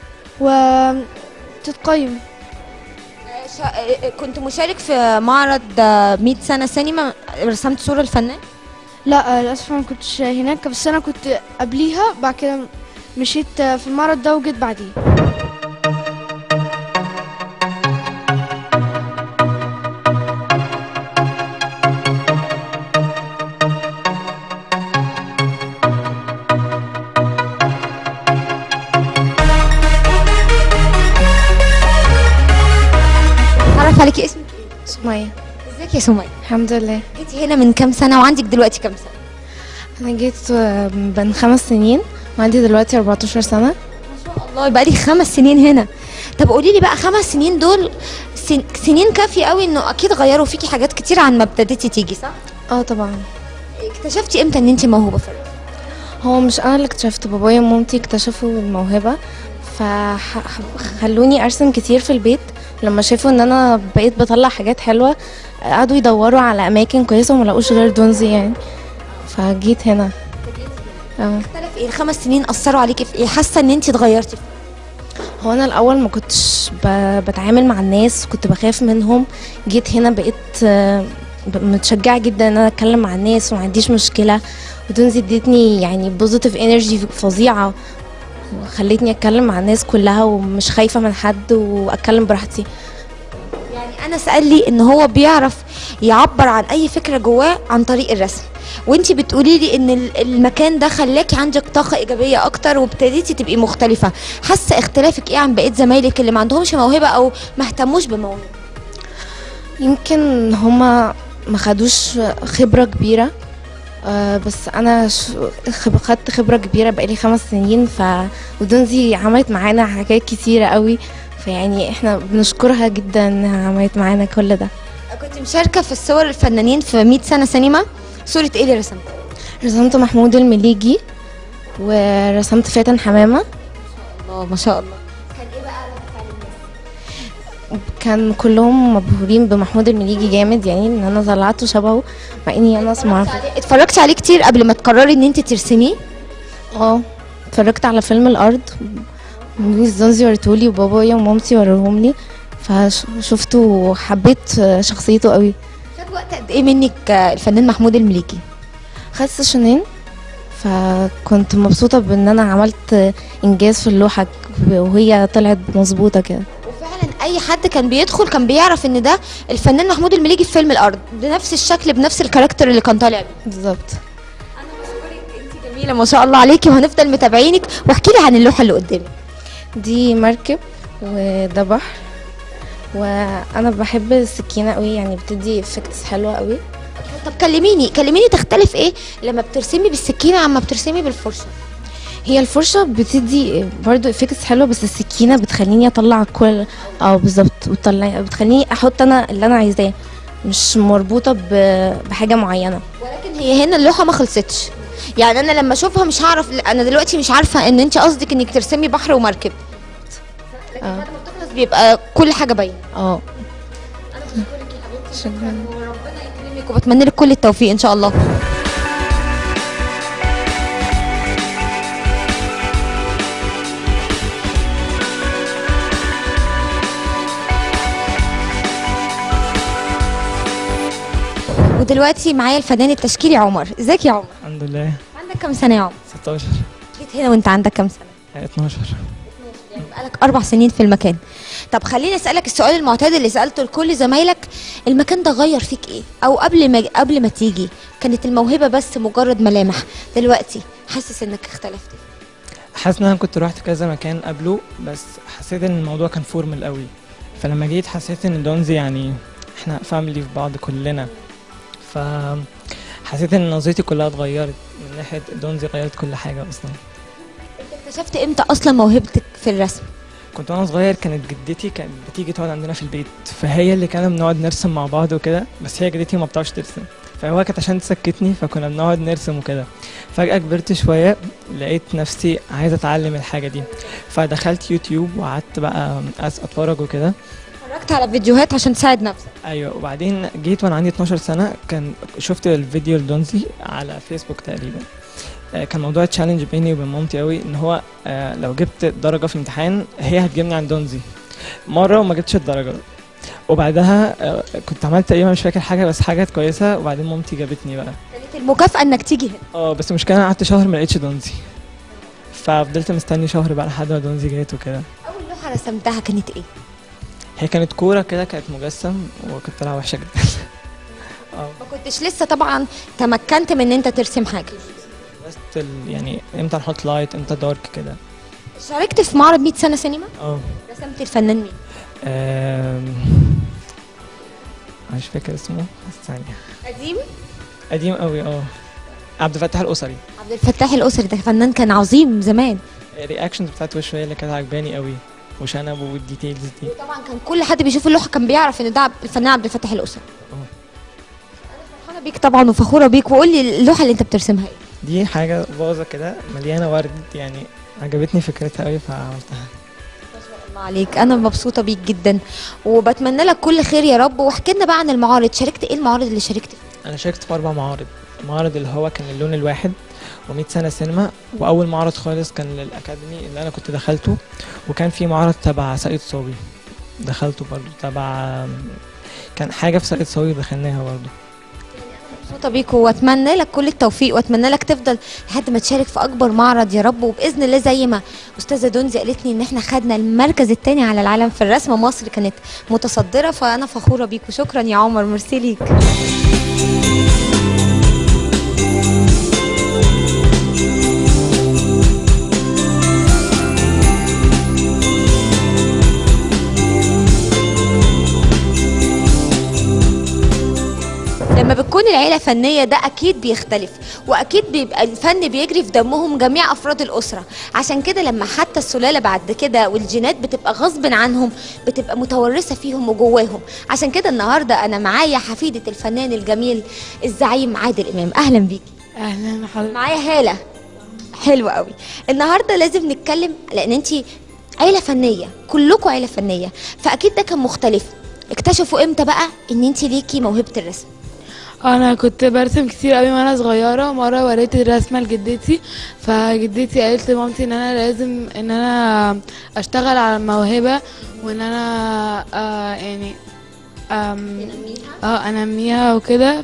وتتقيم شا... آه، كنت مشارك في معرض آه، 100 سنه سينما رسمت صوره الفنان لا آه، للاسف أنا ما كنتش هناك بس انا كنت قبليها بعد كده مشيت آه، في المعرض ده وجيت بعديه عرف عليكي اسمك سمية ازيك يا سمية الحمد لله جيتي هنا من كام سنه وعندك دلوقتي كام سنه أنا جيت آه، من خمس سنين وعندي دلوقتي 14 سنة والله بقالي خمس سنين هنا طب قولي لي بقى خمس سنين دول سن... سنين كافية قوي انه اكيد غيروا فيكي حاجات كتير عن ما ابتديتي تيجي صح اه طبعا اكتشفتي امتى ان انت موهوبة في الرسم هو مش أنا اللي اكتشفت بابايا ومامتي اكتشفوا الموهبة فخلوني أرسم كتير في البيت لما شافوا ان انا بقيت بطلع حاجات حلوة قعدوا يدوروا على اماكن كويسة وما لقوش غير دونزي يعني فجيت هنا اه اختلف ايه الخمس سنين اثروا عليكي في ايه حاسة ان انت اتغيرتي في هو انا الاول ما كنتش ب- بتعامل مع الناس كنت بخاف منهم جيت هنا بقيت آه، ب- متشجعه جدا ان انا اتكلم مع الناس وما عنديش مشكله ودونزي ادتني يعني بوزيتيف انرجي فظيعه وخلتني اتكلم مع الناس كلها ومش خايفه من حد واتكلم براحتي يعني انا سأل لي ان هو بيعرف يعبر عن اي فكرة جواه عن طريق الرسم وانت بتقولي لي ان ال- المكان ده خلاكي عندك طاقة ايجابية اكتر وابتديتي تبقي مختلفة حاسة اختلافك ايه عن بقية زمايلك اللي ما عندهمش موهبة او ما اهتموش بموهبة يمكن هما ما خدوش خبرة كبيرة آه بس انا ش- خب- خدت خبرة كبيرة بقالي خمس سنين ف ودونزي عملت معانا حاجات كتيرة قوي فيعني احنا بنشكرها جدا انها عملت معانا كل ده كنت مشاركة في الصور الفنانين في 100 سنة سينما صورة ايه اللي رسمتها؟ رسمت محمود المليجي ورسمت فاتن حمامة الله ما شاء الله كان كلهم مبهورين بمحمود المليجي جامد يعني ان انا طلعته شبهه مع اني انا اسمع اتفرجتي عليه كتير قبل ما تقرري ان انت ترسميه اه اتفرجت على فيلم الارض ميس زنزي ورتولي وبابايا ومامتي وروهم لي فشفته وحبيت شخصيته قوي خد وقت قد ايه منك آه، الفنان محمود المليكي؟ خدت سيشنين فكنت مبسوطة بان انا عملت انجاز في اللوحة وهي طلعت مظبوطة كده وفعلا اي حد كان بيدخل كان بيعرف ان ده الفنان محمود المليجي في فيلم الارض بنفس الشكل بنفس الكاركتر اللي كان طالع بيه بالظبط انا بشكرك انت جميله ما شاء الله عليكي وهنفضل متابعينك واحكي لي عن اللوحه اللي قدامك دي مركب وده بحر وانا بحب السكينة قوي يعني بتدي افكتس حلوة قوي طب كلميني كلميني تختلف ايه لما بترسمي بالسكينه عما بترسمي بالفرشه هي الفرشة بتدي برضو افكتس حلوة بس السكينة بتخليني اطلع كل اه بالظبط وتطلع بتخليني احط انا اللي انا عايزاه مش مربوطة ب- بحاجة معينة ولكن هي هنا اللوحه ما خلصتش يعني انا لما اشوفها مش هعرف انا دلوقتي مش عارفه ان انت قصدك انك ترسمي بحر ومركب لكن آه. بعد ما بتخلص بيبقى كل حاجه باينه اه شكرا وربنا يكرمك وبتمنى لك كل التوفيق ان شاء الله ودلوقتي معايا الفنان التشكيلي عمر ازيك يا عمر الحمد لله عندك كام سنه يا عمر 16 جيت هنا وانت عندك كام سنه 12 بقالك بقالك اربع سنين في المكان طب خليني اسالك السؤال المعتاد اللي سالته لكل زمايلك المكان ده غير فيك ايه او قبل ما قبل ما تيجي كانت الموهبه بس مجرد ملامح دلوقتي حاسس انك اختلفت حاسس ان انا كنت رحت كذا مكان قبله بس حسيت ان الموضوع كان فورمال قوي فلما جيت حسيت ان دونزي يعني احنا فاميلي في بعض كلنا ف حسيت ان نظرتي كلها اتغيرت من ناحيه دونزي غيرت كل حاجه اصلا اكتشفت امتى اصلا موهبتك في الرسم كنت وانا صغير كانت جدتي كانت بتيجي تقعد عندنا في البيت فهي اللي كنا بنقعد نرسم مع بعض وكده بس هي جدتي ما بتعرفش ترسم فهو كانت عشان تسكتني فكنا بنقعد نرسم وكده فجأة كبرت شوية لقيت نفسي عايز اتعلم الحاجة دي فدخلت يوتيوب وقعدت بقى أس- اتفرج وكده اتفرجت على فيديوهات عشان تساعد نفسك ايوه وبعدين جيت وانا عندي 12 سنة كان شفت الفيديو لدونزي على فيسبوك تقريبا آه، كان موضوع تشالنج بيني وبين مامتي قوي ان هو آه، لو جبت درجة في امتحان هي هتجيبني عن دونزي مرة وما جبتش الدرجة وبعدها آه، كنت عملت تقريبا مش فاكر حاجة بس حاجات كويسة وبعدين مامتي جابتني بقى كانت المكافاه انك تيجي هنا اه بس المشكلة انا قعدت شهر ما لقيتش دونزي ففضلت مستني شهر بقى لحد ما دونزي جت وكده اول لوحه رسمتها كانت ايه هي كانت كورة كده كانت مجسم وكنت طالعة وحشة جدا اه ما كنتش لسه طبعا تمكنت من ان انت ترسم حاجه بس ال- يعني امتى نحط لايت امتى دارك كده شاركت في معرض 100 سنه سينما اه رسمت الفنان مين آم، مش فاكر اسمه بس ثانية قديم قديم قوي اه عبد الفتاح الأسري عبد الفتاح الاسري ده فنان كان عظيم زمان الرياكشنز بتاعته شوية اللي كانت عجباني قوي وشنب والديتيلز دي طبعا كان كل حد بيشوف اللوحه كان بيعرف ان ده عبد- الفنان عبد الفتاح الاسري اه. انا فرحانه بيك طبعا وفخوره بيك وقول لي اللوحه اللي انت بترسمها ايه دي حاجة فازة كده مليانة ورد يعني عجبتني فكرتها قوي فعملتها الله عليك انا مبسوطه بيك جدا وبتمنى لك كل خير يا رب واحكي لنا بقى عن المعارض شاركت ايه المعارض اللي شاركت فيها أنا شاركت في أربع معارض المعرض اللي هو كان اللون الواحد و100 سنة سينما وأول معرض خالص كان للأكاديمي اللي أنا كنت دخلته وكان في معرض تبع ساقية صاوي دخلته برضو تبع كان حاجة في ساقية صاوي دخلناها برضو مبسوطه بيك واتمنى لك كل التوفيق واتمنى لك تفضل لحد ما تشارك في اكبر معرض يا رب وباذن الله زي ما استاذه دونزي قالت لي ان احنا خدنا المركز الثاني على العالم في الرسم مصر كانت متصدره فانا فخوره بيك وشكرا يا عمر ميرسي ليك لما بتكون العيلة فنية ده أكيد بيختلف وأكيد بيبقى الفن بيجري في دمهم جميع أفراد الأسرة عشان كده لما حتى السلالة بعد كده والجينات بتبقى غصب عنهم بتبقى متورثة فيهم وجواهم عشان كده النهاردة أنا معايا حفيدة الفنان الجميل الزعيم عادل إمام أهلا بيكي اهلا حضرتك معايا هالة حلوة قوي النهاردة لازم نتكلم لأن أنت عيلة فنية كلكم عيلة فنية فأكيد ده كان مختلف اكتشفوا امتى بقى ان انت ليكي موهبة الرسم انا كنت برسم كتير قوي وانا صغيره مره وريت الرسمه لجدتي فجدتي قالت لمامتي ان انا لازم ان انا اشتغل على الموهبه وان انا آه يعني آم، اه انميها وكده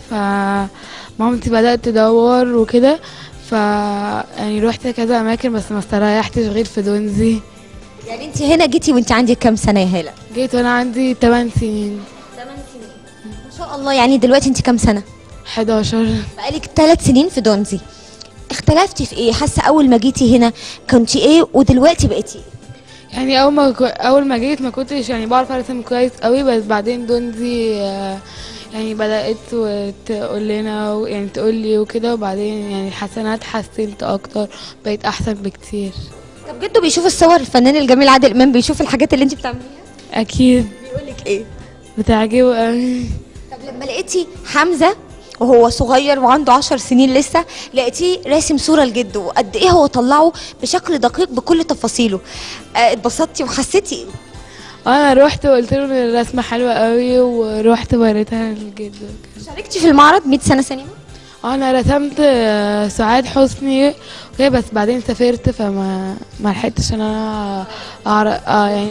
فمامتي بدات تدور وكده ف يعني رحت كذا اماكن بس ما استريحتش غير في دونزي يعني انت هنا جيتي وانت عندك كام سنة يا هالة جيت وانا عندي 8 سنين 8 سنين ما شاء الله يعني دلوقتي انت كام سنة 11 بقالك 3 سنين في دونزي اختلفتي في ايه حاسة اول ما جيتي هنا كنتي ايه ودلوقتي بقيتي ايه يعني اول ما كو- اول ما جيت ما كنتش يعني بعرف ارسم كويس قوي بس بعدين دونزي آه، يعني بدات وتقول لنا و- يعني تقول لي وكده وبعدين يعني حسنات اتحسنت اكتر بقيت احسن بكتير طب جدو بيشوف الصور الفنان الجميل عادل امام بيشوف الحاجات اللي انت بتعمليها اكيد بيقول لك ايه بتعجبه قوي طب لما لقيتي حمزة وهو صغير وعنده عشر سنين لسه لقيتيه راسم صورة لجده وقد ايه هو طلعه بشكل دقيق بكل تفاصيله آه، اتبسطتي وحسيتي ايه انا روحت وقلت له ان الرسمه حلوه قوي وروحت وريتها لجده وكده. شاركتي في المعرض 100 سنة سينما انا رسمت آه، سعاد حسني وكده بس بعدين سافرت فما ما لحقتش ان انا اعرف اه يعني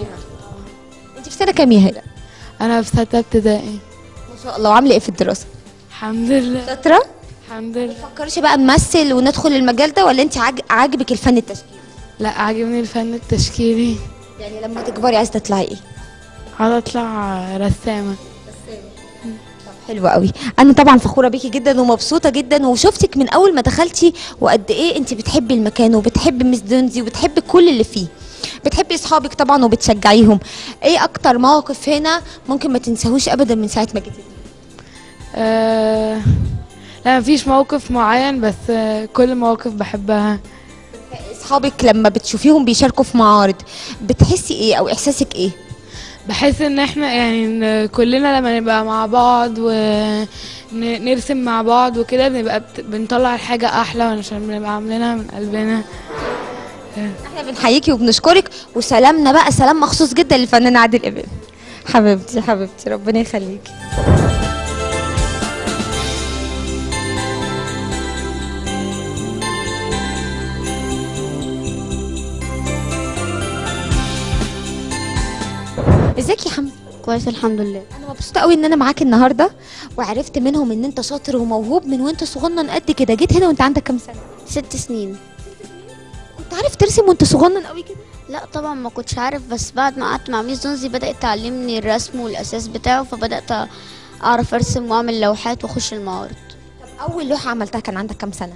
انت في سنة كام يا هلا انا في سته ابتدائي ما شاء الله وعاملة ايه في الدراسة الحمد لله شاطرة الحمد لله فكرش بقى نمثل وندخل المجال ده ولا انت عاج... عاجبك الفن التشكيلي لا عاجبني الفن التشكيلي يعني لما تكبري عايزه تطلعي ايه عايزة اطلع رسامة حلوة قوي انا طبعا فخوره بيكي جدا ومبسوطه جدا وشفتك من اول ما دخلتي وقد ايه انت بتحبي المكان وبتحبي مس دونزي وبتحبي كل اللي فيه بتحبي اصحابك طبعا وبتشجعيهم ايه اكتر موقف هنا ممكن ما تنساهوش ابدا من ساعه ما جيتي أه لا مفيش موقف معين بس آه، كل المواقف بحبها اصحابك لما بتشوفيهم بيشاركوا في معارض بتحسي ايه او احساسك ايه بحس ان احنا يعني إن كلنا لما نبقى مع بعض ونرسم مع بعض وكده بنبقى بت- بنطلع الحاجة احلى عشان بنبقى عاملينها من قلبنا احنا بنحييكي وبنشكرك وسلامنا بقى سلام مخصوص جدا للفنان عادل امام حبيبتي حبيبتي ربنا يخليكي ازيك يا حمزه كويس الحمد لله انا مبسوطه قوي ان انا معاك النهارده وعرفت منهم ان انت شاطر وموهوب من وانت صغنن قد كده جيت هنا وانت عندك كام سنه ست سنين كنت عارف ترسم وانت صغنن قوي كده لا طبعا ما كنتش عارف بس بعد ما قعدت مع ميس دونزي بدأت تعلمني الرسم والأساس بتاعه فبدأت أعرف أرسم وأعمل لوحات وأخش المعارض طب اول لوحه عملتها كان عندك كام سنه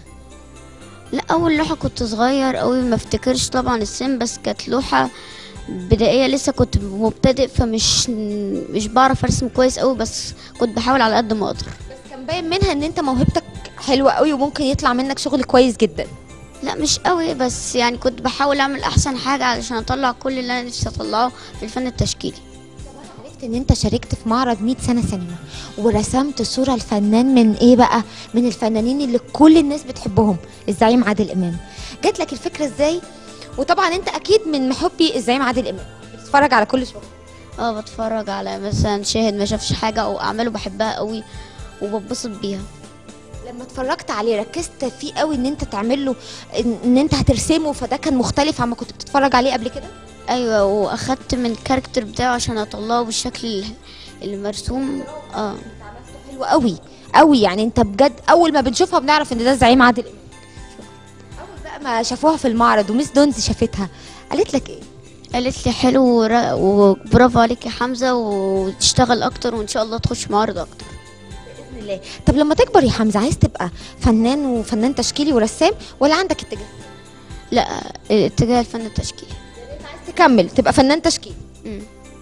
لا أول لوحة كنت صغير قوي ما افتكرش طبعا السن بس كانت لوحة بدائية لسه كنت مبتدئ فمش مش بعرف أرسم كويس قوي بس كنت بحاول على قد ما أقدر بس كان باين منها ان انت موهبتك حلوه قوي وممكن يطلع منك شغل كويس جدا لا مش قوي بس يعني كنت بحاول أعمل أحسن حاجة علشان أطلع كل اللي أنا نفسي أطلعه في الفن التشكيلي عرفت ان انت شاركت في معرض 100 سنه سينما ورسمت صوره الفنان من ايه بقى من الفنانين اللي كل الناس بتحبهم الزعيم عادل امام جات لك الفكره ازاي وطبعا انت اكيد من محبي الزعيم عادل امام بتتفرج على كل شغل اه بتفرج على مثلا شاهد ما شافش حاجة أو أعماله بحبها قوي وببسط بيها لما اتفرجت عليه ركزت فيه قوي ان انت تعمل له ان, ان انت هترسمه فده كان مختلف عما كنت بتتفرج عليه قبل كده ايوه واخدت من الكاركتر بتاعه عشان اطلعه بالشكل ال- المرسوم اه حلو قوي قوي يعني انت بجد اول ما بنشوفها بنعرف ان ده الزعيم عادل امام اول بقى ما شافوها في المعرض وميس دونزي شافتها قالت لك ايه قالت لي حلو ورا- وبرافو عليك يا حمزه وتشتغل اكتر وان شاء الله تخش معارض اكتر باذن الله طب لما تكبر يا حمزه عايز تبقى فنان وفنان تشكيلي ورسام ولا عندك اتجاه لا اتجاه الفن التشكيلي عايز تكمل تبقى فنان تشكيلي مم.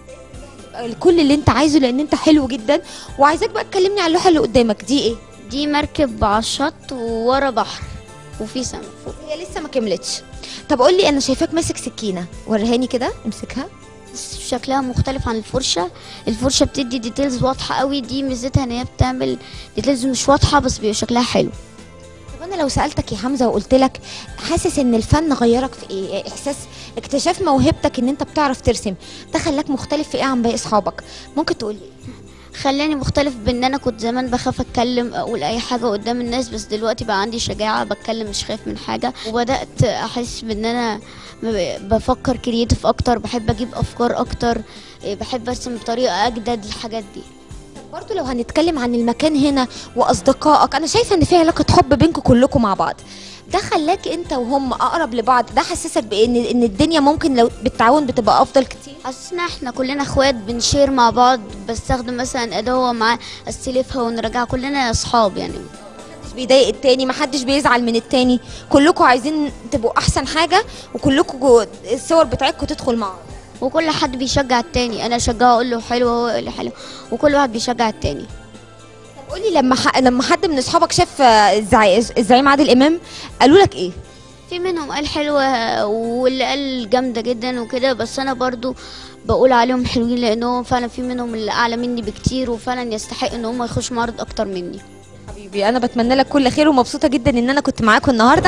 تبقى كل اللي انت عايزه لان انت حلو جدا وعايزاك بقى تكلمني على اللوحه اللي قدامك دي ايه دي مركب على الشط وورا بحر وفي سما فوق هي لسه ما كملتش طب قول لي انا شايفاك ماسك سكينه وريهاني كده امسكها بس شكلها مختلف عن الفرشه الفرشه بتدي ديتيلز واضحه قوي دي ميزتها ان هي بتعمل ديتيلز مش واضحه بس بيبقى شكلها حلو طب انا لو سالتك يا حمزه وقلت لك حاسس ان الفن غيرك في ايه احساس اكتشاف موهبتك ان انت بتعرف ترسم ده خلاك مختلف في ايه عن باقي اصحابك ممكن تقول لي خلاني مختلف بان انا كنت زمان بخاف اتكلم اقول اي حاجه قدام الناس بس دلوقتي بقى عندي شجاعه بتكلم مش خايف من حاجه وبدات احس بان انا ب- بفكر كرييتيف اكتر بحب اجيب افكار اكتر إيه، بحب ارسم بطريقه اجدد الحاجات دي برضو لو هنتكلم عن المكان هنا واصدقائك انا شايفه ان في علاقه حب بينكم كلكم مع بعض ده خلاك انت وهم اقرب لبعض ده حسسك بان ان الدنيا ممكن لو بالتعاون بتبقى افضل كتير حسينا احنا كلنا اخوات بنشير مع بعض بستخدم مثلا اداه هو معاه استلفها ونرجعها كلنا اصحاب يعني محدش بيضايق التاني محدش بيزعل من التاني كلكم عايزين تبقوا احسن حاجه وكلكم جو- الصور بتاعتكم تدخل مع بعض وكل حد بيشجع التاني انا اشجعه اقول له حلو وهو يقول لي حلو وكل واحد بيشجع التاني طب قولي لما ح... لما حد من اصحابك شاف آه، الزعي... الزعيم عادل امام قالوا لك ايه في منهم قال حلوة واللي قال جامدة جدا وكده بس أنا برضو بقول عليهم حلوين لأنهم فعلا في منهم اللي أعلى مني بكتير وفعلا يستحق إن هم يخشوا معرض أكتر مني حبيبي انا بتمنى لك كل خير ومبسوطه جدا ان انا كنت معاكم النهارده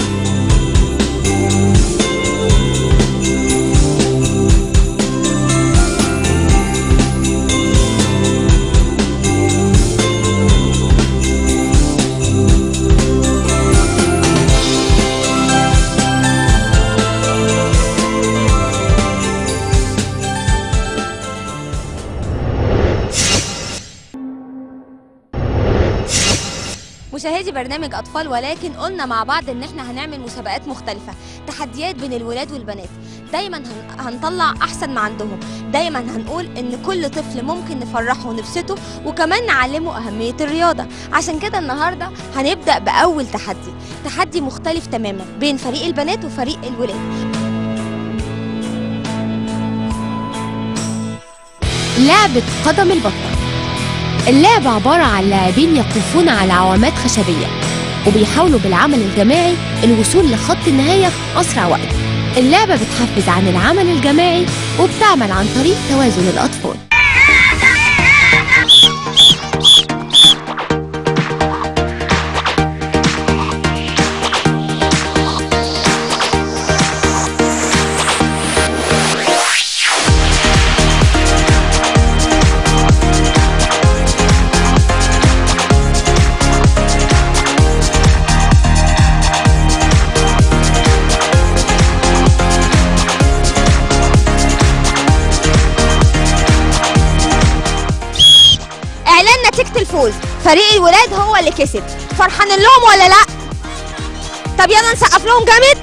مشاهدي برنامج اطفال ولكن قلنا مع بعض ان احنا هنعمل مسابقات مختلفه تحديات بين الولاد والبنات دايما هن- هنطلع احسن ما عندهم دايما هنقول ان كل طفل ممكن نفرحه ونبسطه وكمان نعلمه اهميه الرياضه عشان كده النهارده هنبدا باول تحدي تحدي مختلف تماما بين فريق البنات وفريق الولاد لعبة قدم البطة اللعبة عبارة عن لاعبين يقفون على عوامات خشبية وبيحاولوا بالعمل الجماعي الوصول لخط النهاية في أسرع وقت اللعبة بتحفز عن العمل الجماعي وبتعمل عن طريق توازن الأطفال اعلان نتيجه الفوز فريق الولاد هو اللي كسب فرحانين لهم ولا لا طب يلا نسقف لهم جامد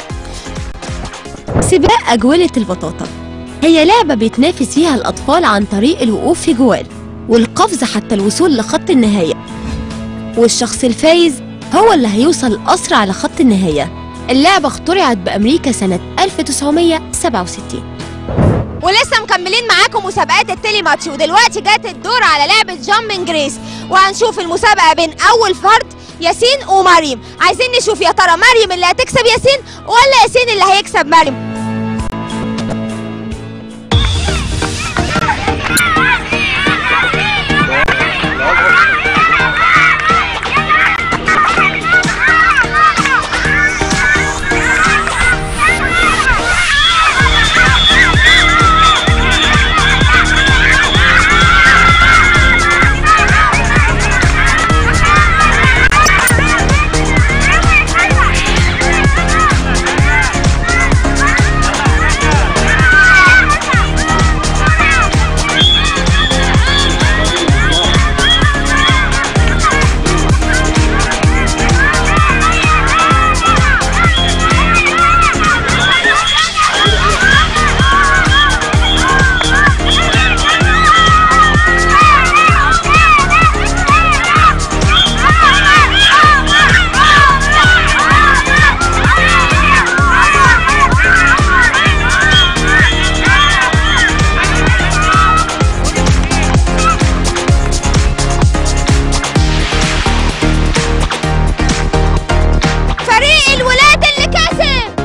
سباق أجولة البطاطا هي لعبة بيتنافس فيها الأطفال عن طريق الوقوف في جوال والقفز حتى الوصول لخط النهاية والشخص الفايز هو اللي هيوصل أسرع لخط النهاية اللعبة اخترعت بأمريكا سنة 1967 ولسه مكملين معاكم مسابقات التلي ماتش ودلوقتي جات الدور على لعبه جامبنج ريس وهنشوف المسابقه بين اول فرد ياسين ومريم عايزين نشوف يا ترى مريم اللي هتكسب ياسين ولا ياسين اللي هيكسب مريم فريق الولاد اللي كسب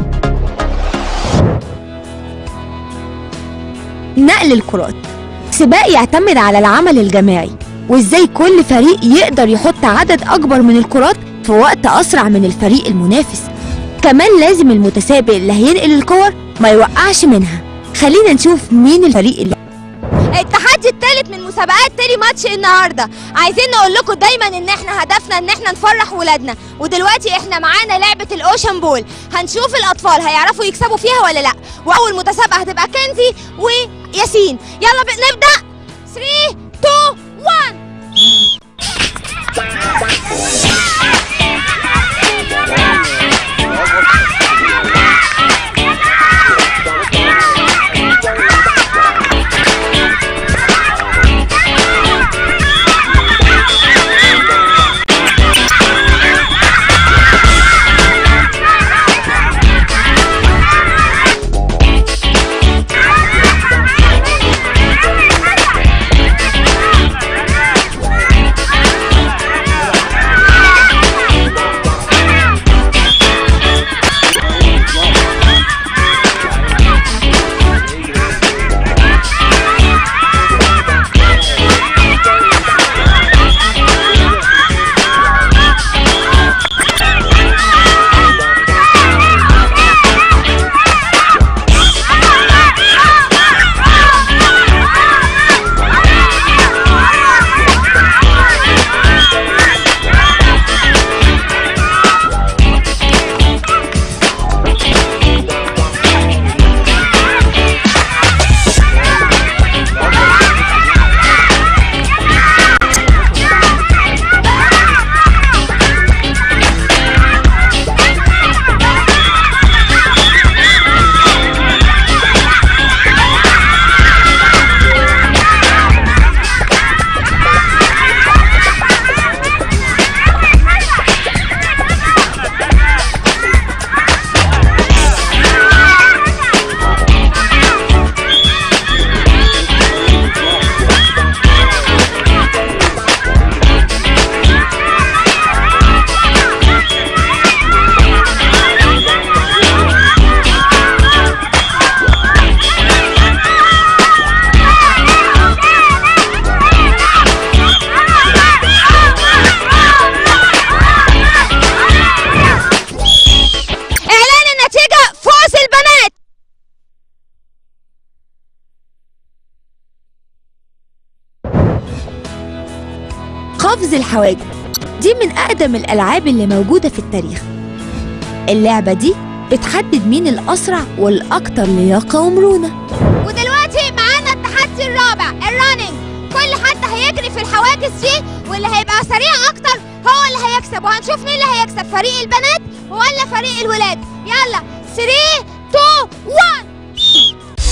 نقل الكرات سباق يعتمد على العمل الجماعي وازاي كل فريق يقدر يحط عدد اكبر من الكرات في وقت اسرع من الفريق المنافس كمان لازم المتسابق اللي هينقل الكور ما يوقعش منها خلينا نشوف مين الفريق اللي التحدي الثالث من مسابقات تيلي ماتش النهارده عايزين نقول لكم دايما ان احنا هدفنا ان احنا نفرح ولادنا ودلوقتي احنا معانا لعبه الاوشن بول هنشوف الاطفال هيعرفوا يكسبوا فيها ولا لا واول متسابقه هتبقى كنزي وياسين يلا ب- نبدا 3 2 1 Thank الحواجب دي من أقدم الألعاب اللي موجودة في التاريخ اللعبة دي بتحدد مين الأسرع والأكثر لياقة ومرونة ودلوقتي معانا التحدي الرابع الرننج كل حد هيجري في الحواجز دي واللي هيبقى سريع اكتر هو اللي هيكسب وهنشوف مين اللي هيكسب فريق البنات ولا فريق الولاد يلا 3 2 1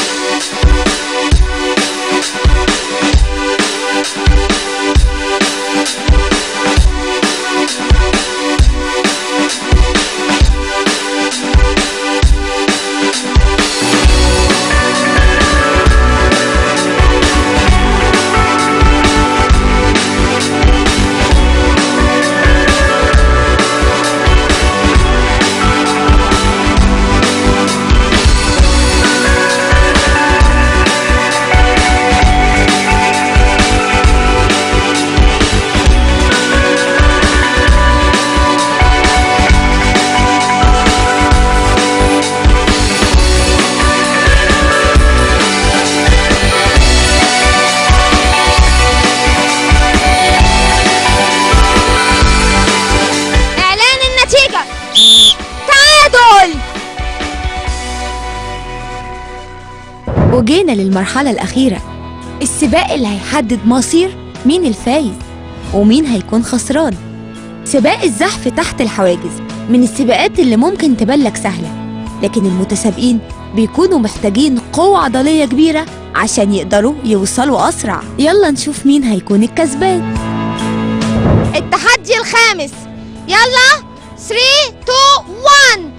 اعلان النتيجة تعادل وجينا للمرحلة الأخيرة السباق اللي هيحدد مصير مين الفايز ومين هيكون خسران سباق الزحف تحت الحواجز من السباقات اللي ممكن تبلك سهلة لكن المتسابقين بيكونوا محتاجين قوة عضلية كبيرة عشان يقدروا يوصلوا أسرع يلا نشوف مين هيكون الكسبان التحدي الخامس يلا 3 2 1